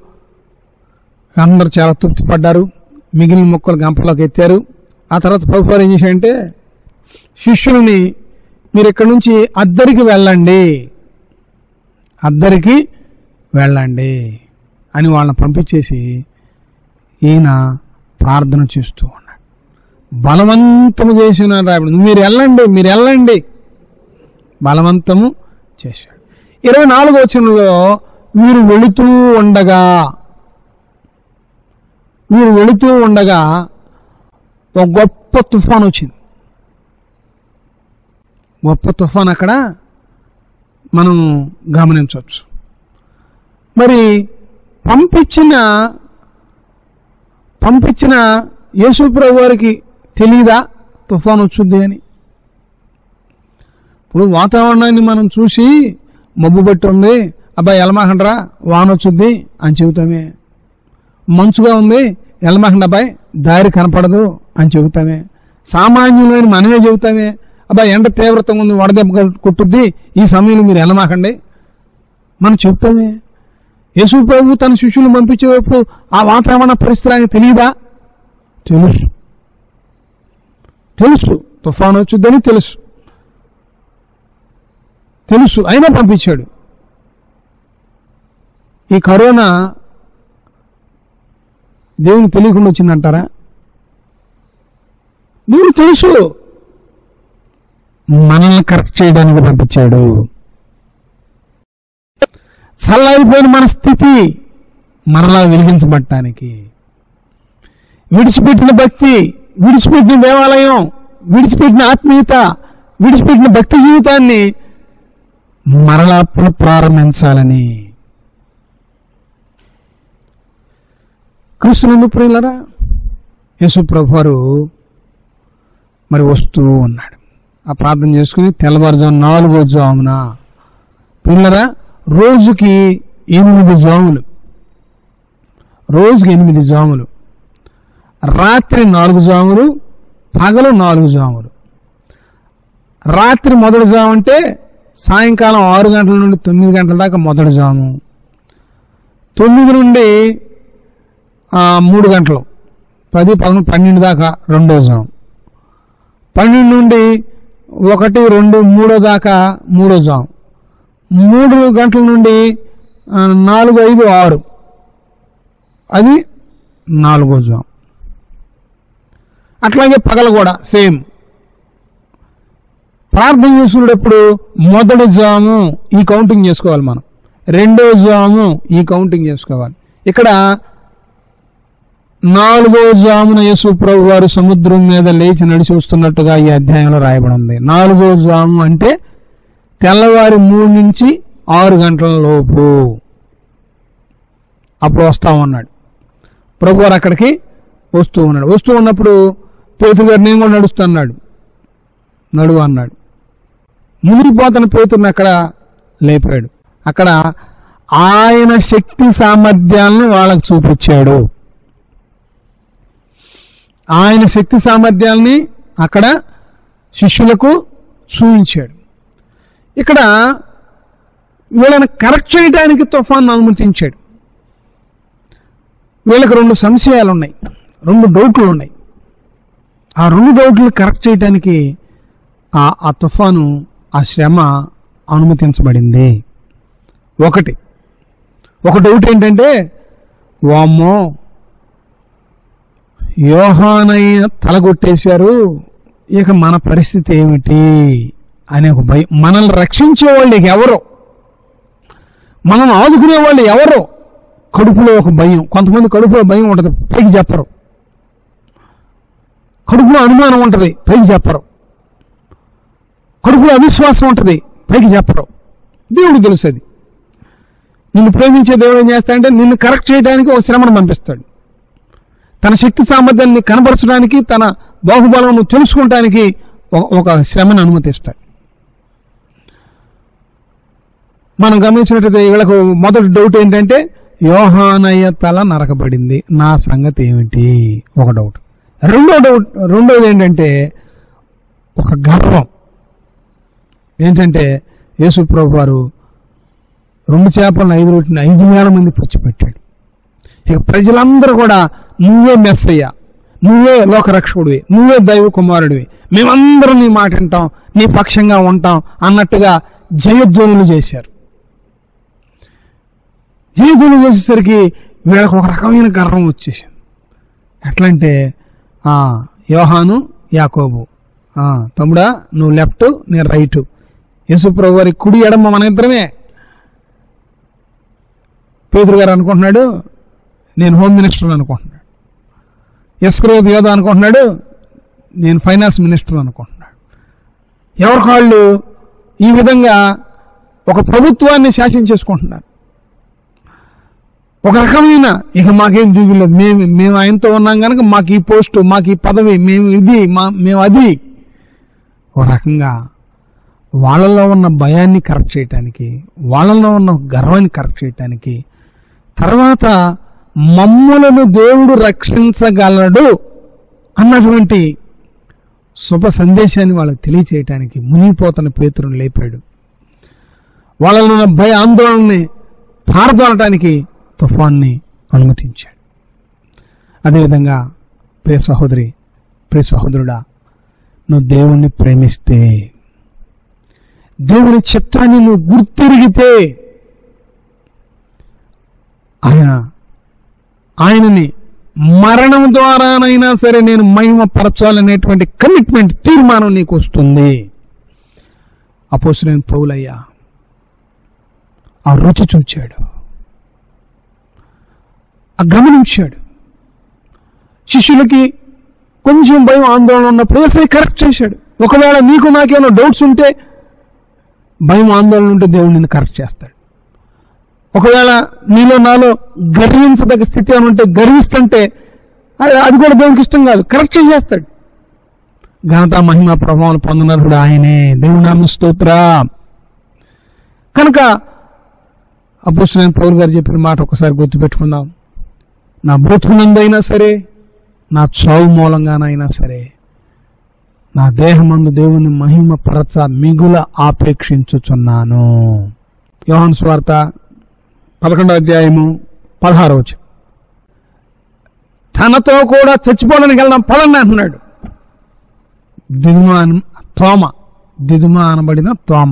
అందరూ చాలా తృప్తి పడ్డారు మిగిలిన మొక్కలు గంపలోకి ఎత్తారు ఆ తర్వాత ప్రభు వారు ఏం చేశాడంటే శిష్యుల్ని మీరు ఇక్కడి నుంచి అద్దరికి వెళ్ళండి అద్దరికి వెళ్ళండి అని వాళ్ళని పంపించేసి ఈయన ప్రార్థన చేస్తూ ఉన్నాడు బలవంతము చేసిన రాబడి మీరు వెళ్ళండి మీరు వెళ్ళండి బలవంతము చేశాడు ఇరవై నాలుగో వచనంలో వీరు వెళుతూ ఉండగా వీరు వెళుతూ ఉండగా ఒక గొప్ప తుఫాన్ వచ్చింది గొప్ప తుఫాన్ అక్కడ మనం గమనించవచ్చు మరి పంపించిన పంపించిన యేసుప్రభు వారికి తెలియదా తుఫాన్ వచ్చుద్ది అని ఇప్పుడు వాతావరణాన్ని మనం చూసి మబ్బు పట్టి ఉంది అబ్బాయి ఎలమాకండ్రా వాన వచ్చుద్ది అని చెబుతామే మంచుగా ఉంది ఎలమాకండి అబ్బాయి దారి కనపడదు అని చెబుతామే సామాన్యులైన మనమే చెబుతామే అబ్బాయి ఎండ తీవ్రతంగా ఉంది వడదెబ్బ కొట్టుద్ది ఈ సమయంలో మీరు ఎలమాకండి మనం చెప్తామే యేసు ప్రభు తన శిష్యులను పంపించేటప్పుడు ఆ వాతావరణ పరిస్థితి ఆయనకు తెలియదా తెలుసు తెలుసు తుఫాను వచ్చుద్దని తెలుసు తెలుసు అయినా పంపించాడు ఈ కరోనా దేవుని తెలియకుండా వచ్చిందంటారా దేవుడు తెలుసు మనల్ని కరెక్ట్ చేయడానికి పంపించాడు చల్లారిపోయిన మన స్థితి మరలా వెలిగించబడటానికి విడిచిపెట్టిన భక్తి విడిచిపెట్టిన దేవాలయం విడిచిపెట్టిన ఆత్మీయత విడిచిపెట్టిన భక్తి జీవితాన్ని మరలా పునఃప్రారంభించాలని క్రీస్తునందు ప్రియులరా యేసు ప్రభు వారు మరి వస్తూ ఉన్నాడు ఆ ప్రార్థన చేసుకుని తెల్లవారుజాము నాలుగో జామున పిల్లరా రోజుకి ఎనిమిది జాములు రోజుకి ఎనిమిది జాములు రాత్రి నాలుగు జాములు పగలు నాలుగు జాములు రాత్రి మొదటి జాము అంటే సాయంకాలం ఆరు గంటల నుండి తొమ్మిది గంటల దాకా మొదటి జాము తొమ్మిది నుండి ఆ, మూడు గంటలు పది పదకొండు పన్నెండు దాకా రెండో జాము పన్నెండు నుండి ఒకటి రెండు మూడో దాకా మూడో జాము మూడు గంటల నుండి ఆ, నాలుగు ఐదు ఆరు అది నాలుగో జాము అట్లాగే పగల కూడా సేమ్ ప్రార్థన చేసుకునేటప్పుడు మొదటి జాము ఈ కౌంటింగ్ చేసుకోవాలి మనం రెండో జాము ఈ కౌంటింగ్ చేసుకోవాలి ఇక్కడ నాలుగో జామున యేసు ప్రభు వారు సముద్రం మీద లేచి నడిచి వస్తున్నట్టుగా ఈ అధ్యాయంలో రాయబడి ఉంది నాలుగో జాము అంటే తెల్లవారి మూడు నుంచి ఆరు గంటల లోపు అప్పుడు వస్తామన్నాడు ప్రభు వారు అక్కడికి వస్తూ ఉన్నాడు వస్తూ ఉన్నప్పుడు పేతురు గారు నేను కూడా నడుస్తున్నాడు నడువు అన్నాడు మునిగిపోతున్న పేతుర్ని అక్కడ లేపాడు అక్కడ ఆయన శక్తి సామర్థ్యాలను వాళ్ళకు చూపించాడు ఆయన శక్తి సామర్థ్యాల్ని అక్కడ శిష్యులకు చూపించాడు ఇక్కడ వీళ్ళని కరెక్ట్ చేయడానికి తుఫాన్ అనుమతించాడు వీళ్ళకి రెండు సంశయాలు ఉన్నాయి రెండు డౌట్లు ఉన్నాయి ఆ రెండు డౌట్లు కరెక్ట్ చేయడానికి ఆ ఆ తుఫాను ఆ శ్రమ అనుమతించబడింది ఒకటి ఒక డౌట్ ఏంటంటే వామ్మో యోహానయ్య తలగొట్టేశారు ఇక మన పరిస్థితి ఏమిటి అనే ఒక భయం మనల్ని రక్షించే వాళ్ళు ఇక ఎవరో మనం ఆదుకునే వాళ్ళు ఎవరో కడుపులో ఒక భయం కొంతమంది కడుపులో భయం ఉంటుంది పైకి చెప్పరు కడుపులో అనుమానం ఉంటుంది పైకి చెప్పరు కడుపులో అవిశ్వాసం ఉంటుంది పైకి చెప్పరు దేవుడు తెలుసు అది నిన్ను ప్రేమించే దేవుడు ఏం చేస్తాడంటే నిన్ను కరెక్ట్ చేయడానికి ఒక శ్రమను పంపిస్తాడు తన శక్తి సామర్థ్యాన్ని కనబరచడానికి తన బాహుబలం నువ్వు తెలుసుకోవటానికి ఒక- ఒక శ్రమను అనుమతిస్తాడు మనం గమనించినట్లయితే వీళ్ళకు మొదటి డౌట్ ఏంటంటే యోహానయ్య తల నరకబడింది నా సంగతి ఏమిటి ఒక డౌట్ రెండో డౌట్ రెండోది ఏంటంటే ఒక గర్వం ఏంటంటే యేసుప్రభు వారు రెండు చేపలను ఐదు రోటిని ఐదు వేల మంది పుచ్చిపెట్టాడు ఇక ప్రజలందరూ కూడా నువ్వే మెస్సయ్యా నువ్వే లోకరక్షకుడివి నువ్వే దైవ కుమారుడివి మేమందరం నీ మాట వింటాం నీ పక్షంగా ఉంటాం అన్నట్టుగా జయధ్వనులు చేశారు జయధ్వనులు చేసేసరికి వీళ్ళకి ఒక రకమైన గర్వం వచ్చేసింది ఎట్లా అంటే ఆ, యోహాను యాకోబు ఆ, తమ్ముడా నువ్వు లెఫ్ట్ నేను రైట్ యేసుప్రభు వారి కుడి ఎడమ మన ఇద్దరమే పేదరు గారు అనుకుంటున్నాడు నేను హోమ్ మినిస్టర్ అనుకుంటున్నాడు ఎస్క్రోత్ యోధ అనుకుంటున్నాడు నేను ఫైనాన్స్ మినిస్టర్ అనుకుంటున్నాడు ఎవరి కాళ్ళు ఈ విధంగా ఒక ప్రభుత్వాన్ని శాసించేసుకుంటున్నారు ఒక రకమైన ఇక మాకేం దిగులేదు మేము మేము ఆయనతో ఉన్నాం కనుక మాకు ఈ పోస్టు మాకు ఈ పదవి మేము ఇది మా మేము అది ఒక రకంగా వాళ్ళలో ఉన్న భయాన్ని కరెక్ట్ చేయటానికి వాళ్ళలో ఉన్న గర్వాన్ని కరెక్ట్ చేయటానికి తర్వాత మమ్ములను దేవుడు రక్షించగలడు అన్నటువంటి శుభ సందేశాన్ని వాళ్ళకి తెలియచేయటానికి మునిగిపోతున్న పేతురుని లేపాడు వాళ్ళలో ఉన్న భయ ఆందోళనని పారదోలటానికి తుఫాన్ని అనుమతించాడు అదేవిధంగా ప్రియ సహోదరి ప్రియ సహోదరుడా నువ్వు దేవుణ్ణి ప్రేమిస్తే దేవుని చిత్తాన్ని నువ్వు గుర్తిరిగితే ఆయన ఆయనని మరణం ద్వారానైనా సరే నేను మహిమ పరచాలనేటువంటి కమిట్మెంట్ తీర్మానం నీకు వస్తుంది అపోసులేని పౌలయ్యా ఆ రుచి చూచాడు ఆ గమనించాడు శిష్యులకి కొంచెం భయం ఆందోళన ఉన్నప్పుడు ఏసై కరెక్ట్ చేశాడు ఒకవేళ నీకు నాకేమైనా డౌట్స్ ఉంటే భయం ఆందోళన ఉంటే దేవుడు నిన్ను కరెక్ట్ చేస్తాడు ఒకవేళ నీలో నాలో గర్వించదగ్గ స్థితి అని ఉంటే గర్విస్తుంటే అది అది కూడా దేవునికి ఇష్టం కాదు కరెక్ట్ చేసేస్తాడు ఘనత మహిమ ప్రభావం పొందినప్పుడు ఆయనే దేవుడు నామ స్తోత్ర కనుక అప్పుస్తున్న పౌరు గారు చెప్పిన మాట ఒకసారి గుర్తుపెట్టుకుందాం నా బ్రతుకునందైనా సరే నా చావు మూలంగానైనా సరే నా దేహమందు దేవుని మహిమ పరచ మిగుల ఆపేక్షించుచున్నాను యోహాను స్వార్త పదకొండో అధ్యాయము పదహారు వచ్చి తనతో కూడా చచ్చిపోవడానికి వెళ్దాం పదండి అంటున్నాడు దిదుమ అన తోమ దిదుమ అనబడిన తోమ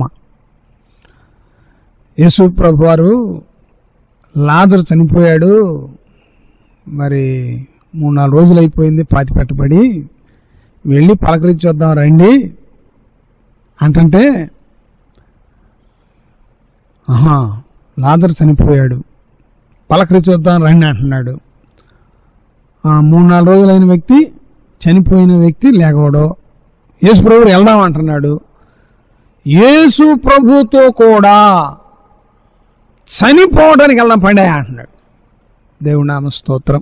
యేసు ప్రభు వారు లాజరు చనిపోయాడు మరి మూడు నాలుగు రోజులు అయిపోయింది పాతి పెట్టబడి వెళ్ళి పలకరించి వద్దాం రండి అంటంటే ఆహా లాజరు చనిపోయాడు పలకరించి వద్దాం రండి అంటున్నాడు ఆ మూడు నాలుగు రోజులైన వ్యక్తి చనిపోయిన వ్యక్తి లేకవడో యేసు ప్రభు వెళ్దాం అంటున్నాడు యేసు ప్రభుతో కూడా చనిపోవడానికి వెళ్దాం పండే అంటున్నాడు దేవుడి నామ స్తోత్రం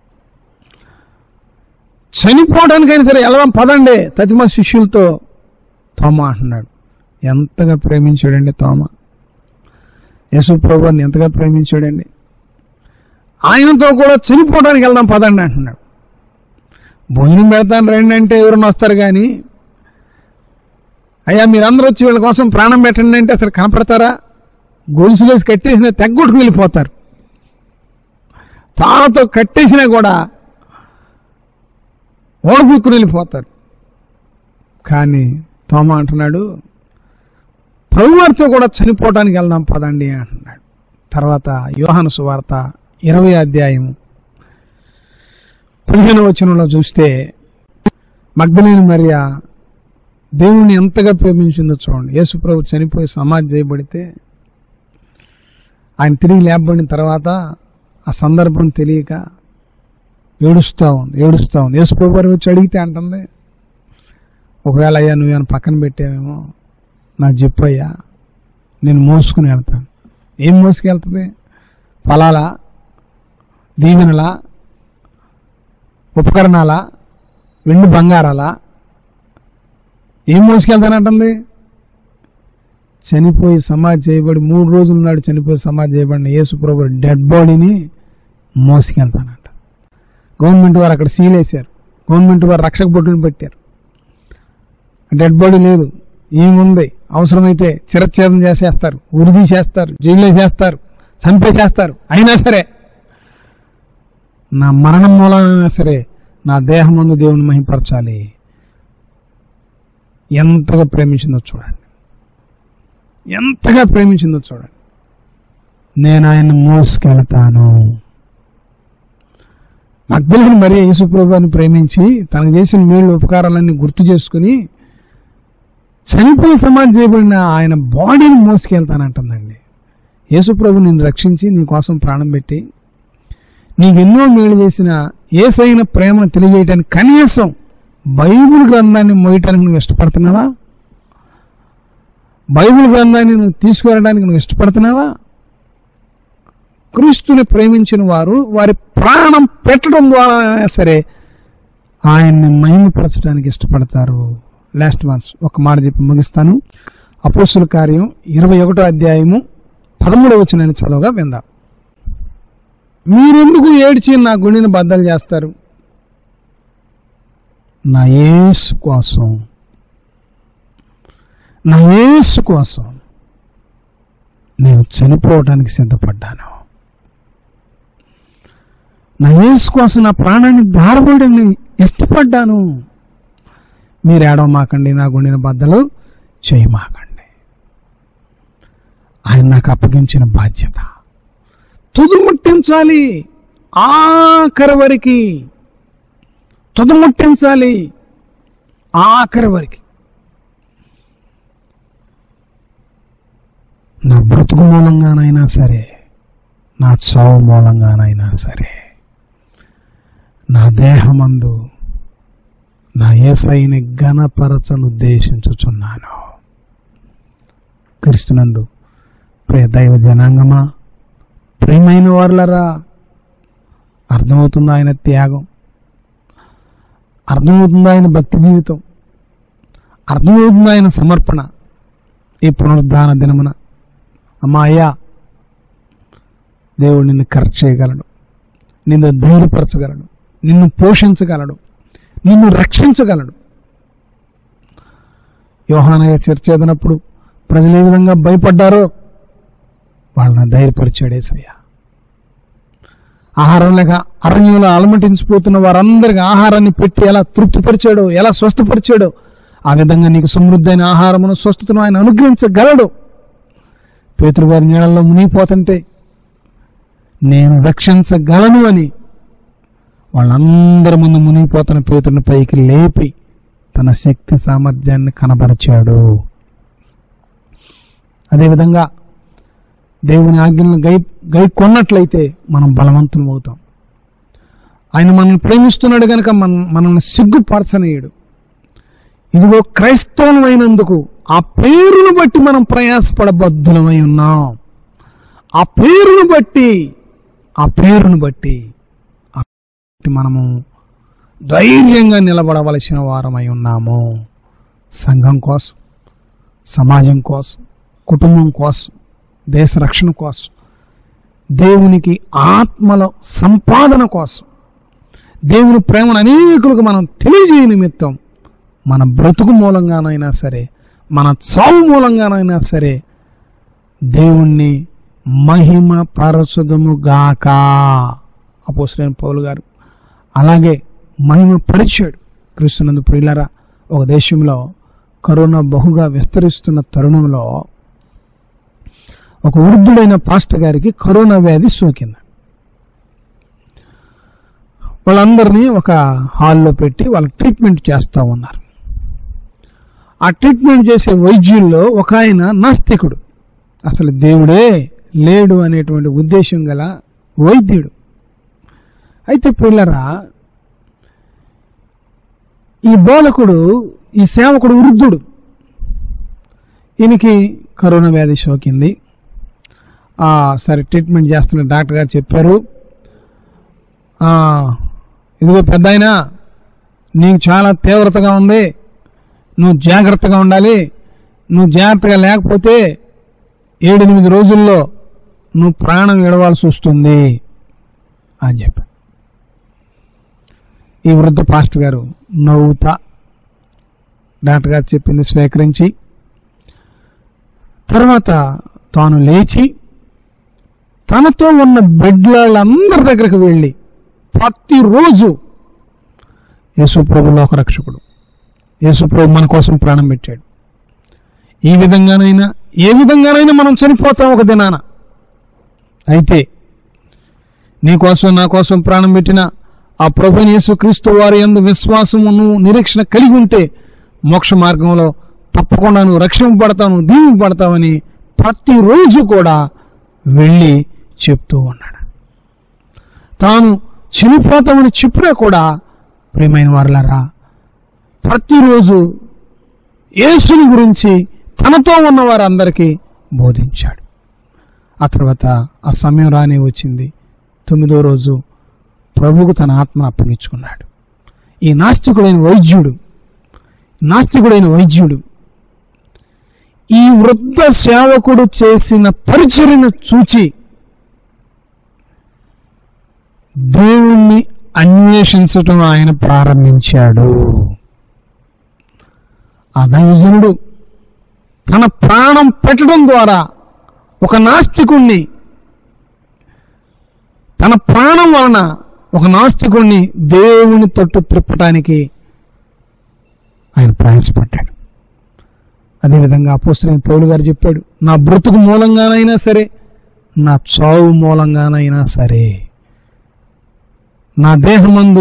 చనిపోవడానికైనా సరే వెళ్దాం పదండి తతిమ శిష్యులతో తోమ అంటున్నాడు ఎంతగా ప్రేమించాడండి తోమ యేసు ప్రభుని ఎంతగా ప్రేమించాడండి ఆయనతో కూడా చనిపోవడానికి వెళ్దాం పదండి అంటున్నాడు భోజనం పెడతాను రండి అంటే ఎవరైనా వస్తారు కానీ అయ్యా మీరందరూ వచ్చి వీళ్ళ కోసం ప్రాణం పెట్టండి అంటే అసలు కనపడతారా గొలుసులేసి కట్టేసిన తెగ్గొట్టుకు వెళ్ళిపోతారు తాళతో కట్టేసినా కూడా ఓడబుక్కుని వెళ్ళిపోతారు కానీ తోమ అంటున్నాడు ప్రభువారితో కూడా చనిపోవడానికి వెళ్దాం పదండి అంటున్నాడు తర్వాత యోహాను సువార్త ఇరవై అధ్యాయము పదిహేను వచనంలో చూస్తే మగ్ధలేని మరియా దేవుణ్ణి ఎంతగా ప్రేమించిందో చూడండి యేసు ప్రభు చనిపోయి సమాధి చేయబడితే ఆయన తిరిగి లేపబడిన తర్వాత ఆ సందర్భం తెలియక ఏడుస్తూ ఉంది ఏడుస్తూ ఉంది యేసు ప్రభు వారు వచ్చి అడిగితే అంటుంది ఒకవేళ అయ్యా నువ్వేమైనా పక్కన పెట్టావేమో నాకు చెప్పు అయ్యా నేను మోసుకుని వెళ్తాను ఏం మోసుకెళ్తుంది ఫలాలా దీవెనలా ఉపకరణాలా వెండి బంగారాలా ఏం మోసుకెళ్తానంటుంది చనిపోయి సమాధి చేయబడి మూడు రోజుల నాడు చనిపోయి సమాధి చేయబడిన యేసు ప్రభు డెడ్ బాడీని మోసుకెళ్తానంట గవర్నమెంట్ వారు అక్కడ సీల్ వేశారు గవర్నమెంట్ వారు రక్షక బొట్టును పెట్టారు డెడ్ బాడీ లేదు ఏముంది అవసరమైతే చిరచ్ఛేదం చేసేస్తారు ఉరి తీసేస్తారు జైల్లో చేస్తారు చంపేసేస్తారు అయినా సరే నా మరణం మూలమైనా సరే నా దేహం ముందు దేవుని మహింపరచాలి ఎంతగా ప్రేమించిందో చూడండి ఎంతగా ప్రేమించిందో చూడండి నేను ఆయన మోసుకెళ్తాను మగ్ధులను మరి యేసుప్రభుని ప్రేమించి తనకు చేసిన మేళ్ళు ఉపకారాలన్నీ గుర్తు చేసుకుని చనిపోయి సమాధి చేయబడిన ఆయన బాడీని మోసుకెళ్తానంటుందండి యేసుప్రభు నిన్ను రక్షించి నీ కోసం ప్రాణం పెట్టి నీకెన్నో మేలు చేసిన ఏసైన ప్రేమను తెలియజేయటానికి కనీసం బైబిల్ గ్రంథాన్ని మోయటానికి నువ్వు ఇష్టపడుతున్నావా బైబిల్ గ్రంథాన్ని నువ్వు తీసుకువెళ్ళడానికి నువ్వు ఇష్టపడుతున్నావా క్రీస్తుని ప్రేమించిన వారు వారి ప్రాణం పెట్టడం ద్వారా సరే ఆయన్ని మహిమపరచడానికి ఇష్టపడతారు లాస్ట్ మంత్స్ ఒక మాట చెప్పి ముగిస్తాను అపోస్తుల కార్యం ఇరవై ఒకటో అధ్యాయము పదమూడవ వచ్చిన చదవగా విందాం మీరెందుకు ఏడ్చి నా గుండెని బద్దలు చేస్తారు నా యేసు కోసం నా యేసు కోసం నేను చనిపోవడానికి సిద్ధపడ్డాను నా యేసు కోసం నా ప్రాణాన్ని ధారపోయడానికి ఇష్టపడ్డాను మీరు ఏడవమాకండి నా గుండెని బద్దలు చేయమాకండి ఆయన నాకు అప్పగించిన బాధ్యత తుదుముట్టించాలి ఆఖరి వరకు తుదముట్టించాలి ఆఖరి వరకు నా బ్రతుకు మూలంగానైనా సరే నా చావు మూలంగానైనా సరే నా దేహమందు నా ఏసైని ఘనపరచను ఉద్దేశించుచున్నాను క్రీస్తునందు ప్రియ దైవ జనాంగమా ప్రియమైన వారులరా అర్థమవుతుందా ఆయన త్యాగం అర్థమవుతుందా ఆయన భక్తి జీవితం అర్థమవుతుందా ఆయన సమర్పణ ఈ పునరుద్ధాన దినమున అమ్మా అయ్యా దేవుడు నిన్ను కరెక్ట్ చేయగలడు నిన్ను ధైర్యపరచగలడు నిన్ను పోషించగలడు నిన్ను రక్షించగలడు యోహానయ్య చర్చేదనప్పుడు ప్రజలు ఏ విధంగా భయపడ్డారో వాళ్ళని ధైర్యపరిచాడు ఏసయ్య ఆహారం లేక అరణ్యంలో అలమటించిపోతున్న వారందరికి ఆహారాన్ని పెట్టి ఎలా తృప్తిపరిచాడో ఎలా స్వస్థపరిచాడో ఆ విధంగా నీకు సమృద్ధైన ఆహారమును స్వస్థతను ఆయన అనుగ్రహించగలడు పేతురు గారి నీళ్ళల్లో మునిగిపోతుంటే నేను రక్షించగలను అని వాళ్ళందరి ముందు మునిగిపోతున్న పేతుడిని పైకి లేపి తన శక్తి సామర్థ్యాన్ని కనబరిచాడు అదేవిధంగా దేవుని ఆజ్ఞలను గై గై కొన్నట్లయితే మనం బలవంతులం అవుతాం ఆయన మనల్ని ప్రేమిస్తున్నాడు కనుక మన మనల్ని సిగ్గుపరచనీయుడు ఇదిగో క్రైస్తవులమైనందుకు ఆ పేరును బట్టి మనం ప్రయాసపడబద్ధులమై ఉన్నాం ఆ పేరును బట్టి ఆ పేరును బట్టి ఆ బట్టి మనము ధైర్యంగా నిలబడవలసిన వారమై ఉన్నాము సంఘం కోసం సమాజం కోసం కుటుంబం కోసం దేశ రక్షణ కోసం దేవునికి ఆత్మల సంపాదన కోసం దేవుని ప్రేమను అనేకులకు మనం తెలియజేయ నిమిత్తం మన బ్రతుకు మూలంగానైనా సరే మన చావు మూలంగానైనా సరే దేవుణ్ణి మహిమ పరచుదము గాక అపోసరైన పౌలు గారు అలాగే మహిమ పరిచాడు క్రీస్తునందు ప్రియులరా ఒక దేశంలో కరోనా బహుగా విస్తరిస్తున్న తరుణంలో ఒక వృద్ధుడైన పాస్టర్ గారికి కరోనా వ్యాధి సోకింది వాళ్ళందరినీ ఒక హాల్లో పెట్టి వాళ్ళకి ట్రీట్మెంట్ చేస్తూ ఉన్నారు ఆ ట్రీట్మెంట్ చేసే వైద్యుల్లో ఒక ఆయన నాస్తికుడు అసలు దేవుడే లేడు అనేటువంటి ఉద్దేశం గల వైద్యుడు అయితే పిల్లరా ఈ బోధకుడు ఈ సేవకుడు వృద్ధుడు ఈయనకి కరోనా వ్యాధి సోకింది ఆ, సరే ట్రీట్మెంట్ చేస్తున్న డాక్టర్ గారు చెప్పారు ఆ, ఇదిగో పెద్ద నీకు చాలా తీవ్రతగా ఉంది నువ్వు జాగ్రత్తగా ఉండాలి నువ్వు జాగ్రత్తగా లేకపోతే ఏడెనిమిది రోజుల్లో నువ్వు ప్రాణం విడవాల్సి వస్తుంది అని చెప్పాడు ఈ వృద్ధ పాస్టర్ గారు నవ్వుతా డాక్టర్ గారు చెప్పింది స్వీకరించి తర్వాత తాను లేచి తనతో ఉన్న బిడ్డలందరి దగ్గరికి వెళ్ళి ప్రతిరోజు యేసుప్రభు లోకరక్షకుడు యేసుప్రభు మన కోసం ప్రాణం పెట్టాడు ఈ విధంగానైనా ఏ విధంగానైనా మనం చనిపోతాం ఒక దినాన అయితే నీ కోసం నా కోసం ప్రాణం పెట్టిన ఆ ప్రభు యేసుక్రీస్తు వారి యందు విశ్వాసమును నిరీక్షణ కలిగి ఉంటే మోక్ష మార్గంలో తప్పకుండా నువ్వు రక్షింపబడతావు నువ్వు దీవింపబడతావని ప్రతిరోజు కూడా వెళ్ళి చెప్తూ ఉన్నాడు తాను చనిపోతామని చెప్పినా కూడా ప్రియమైన వారులారా ప్రతిరోజు యేసుని గురించి తనతో ఉన్న వారందరికీ బోధించాడు ఆ తర్వాత ఆ సమయం రాని వచ్చింది తొమ్మిదో రోజు ప్రభువుకు తన ఆత్మను అప్పగించుకున్నాడు ఈ నాస్తికుడైన వైద్యుడు నాస్తికుడైన వైద్యుడు ఈ వృద్ధ సేవకుడు చేసిన పరిచర్యను చూచి దేవుణ్ణి అన్వేషించటం ఆయన ప్రారంభించాడు ఆ దైవజనుడు తన ప్రాణం పెట్టడం ద్వారా ఒక నాస్తికుణ్ణి తన ప్రాణం వలన ఒక నాస్తికుణ్ణి దేవుని తట్టు త్రిప్పటానికి ఆయన ప్రయాసపడ్డాడు అదేవిధంగా అపోస్తులైన పౌలు గారు చెప్పాడు నా బ్రతుకు మూలంగానైనా సరే నా చావు మూలంగానైనా సరే నా దేహమందు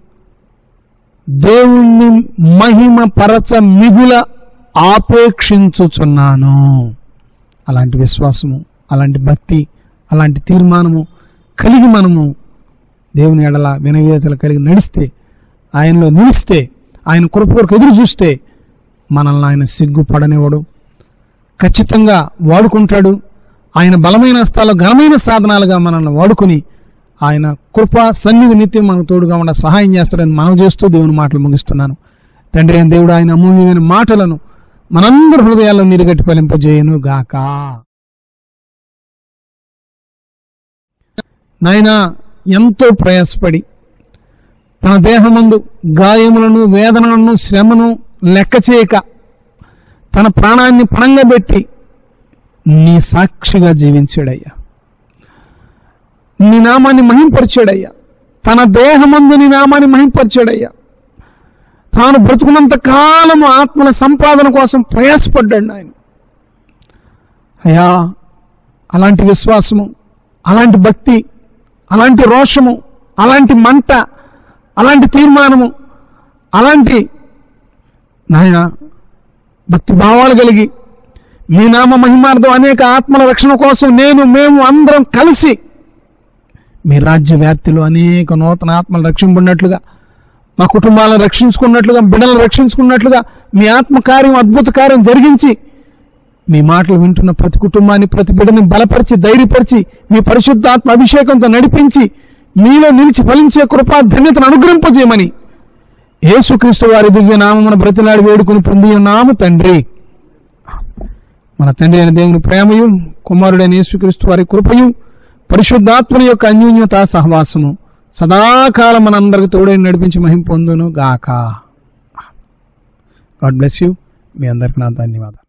దేవుణ్ణి మహిమ పరచ మిగుల ఆపేక్షించుచున్నాను అలాంటి విశ్వాసము అలాంటి భక్తి అలాంటి తీర్మానము కలిగి మనము దేవుని ఎడల వినవేతలు కలిగి నడిస్తే ఆయనలో నిలిస్తే ఆయన కృప కొరకు ఎదురు చూస్తే మనల్ని ఆయన సిగ్గుపడనివ్వడు ఖచ్చితంగా వాడుకుంటాడు ఆయన బలమైన స్థాలో ఘనమైన సాధనాలుగా మనల్ని వాడుకుని ఆయన కృప సన్నిధి నిత్యం మనకు తోడుగా ఉండ సహాయం చేస్తాడని మనం చేస్తూ దేవుని మాటలు ముగిస్తున్నాను తండ్రి అయిన దేవుడు ఆయన అమూల్యమైన మాటలను మనందరి హృదయాల్లో నిరుగట్టి ఫలింపజేయను గాక నాయన ఎంతో ప్రయాసపడి తన దేహమందు గాయములను వేదనలను శ్రమను లెక్క చేయక తన ప్రాణాన్ని పణంగా పెట్టి నీ సాక్షిగా జీవించాడయ్యా నీ నామాన్ని మహింపరిచాడయ్యా తన దేహమందు నీ నామాన్ని మహింపరిచాడయ్యా తాను బ్రతుకున్నంత కాలము ఆత్మల సంపాదన కోసం ప్రయాసపడ్డాడు ఆయన అయ్యా అలాంటి విశ్వాసము అలాంటి భక్తి అలాంటి రోషము అలాంటి మంట అలాంటి తీర్మానము అలాంటి నాయన భక్తి భావాలు కలిగి మీ నామ మహిమార్థం అనేక ఆత్మల రక్షణ కోసం నేను మేము అందరం కలిసి మీ రాజ్య వ్యాప్తిలో అనేక నూతన ఆత్మలు రక్షింపడినట్లుగా మా కుటుంబాలను రక్షించుకున్నట్లుగా బిడ్డలను రక్షించుకున్నట్లుగా మీ ఆత్మకార్యం అద్భుత కార్యం జరిగించి మీ మాటలు వింటున్న ప్రతి కుటుంబాన్ని ప్రతి బిడ్డని బలపరిచి ధైర్యపరిచి మీ పరిశుద్ధాత్మ అభిషేకంతో నడిపించి మీలో నిలిచి ఫలించే కృపా ధన్యతను అనుగ్రహింపజేయమని యేసుక్రీస్తు వారి దివ్య నామమున బ్రతిలాడి వేడుకుని పొంది నాము తండ్రి మన తండ్రి అయిన దేవుని ప్రేమయు కుమారుడైన యేసుక్రీస్తు వారి కృపయు పరిశుద్ధాత్మని యొక్క అన్యోన్యత సహవాసము సదాకాలం మనందరికి తోడై నడిపించి మహిం పొందును గాక గాడ్ బ్లెస్ యూ మీ అందరికి నా ధన్యవాదాలు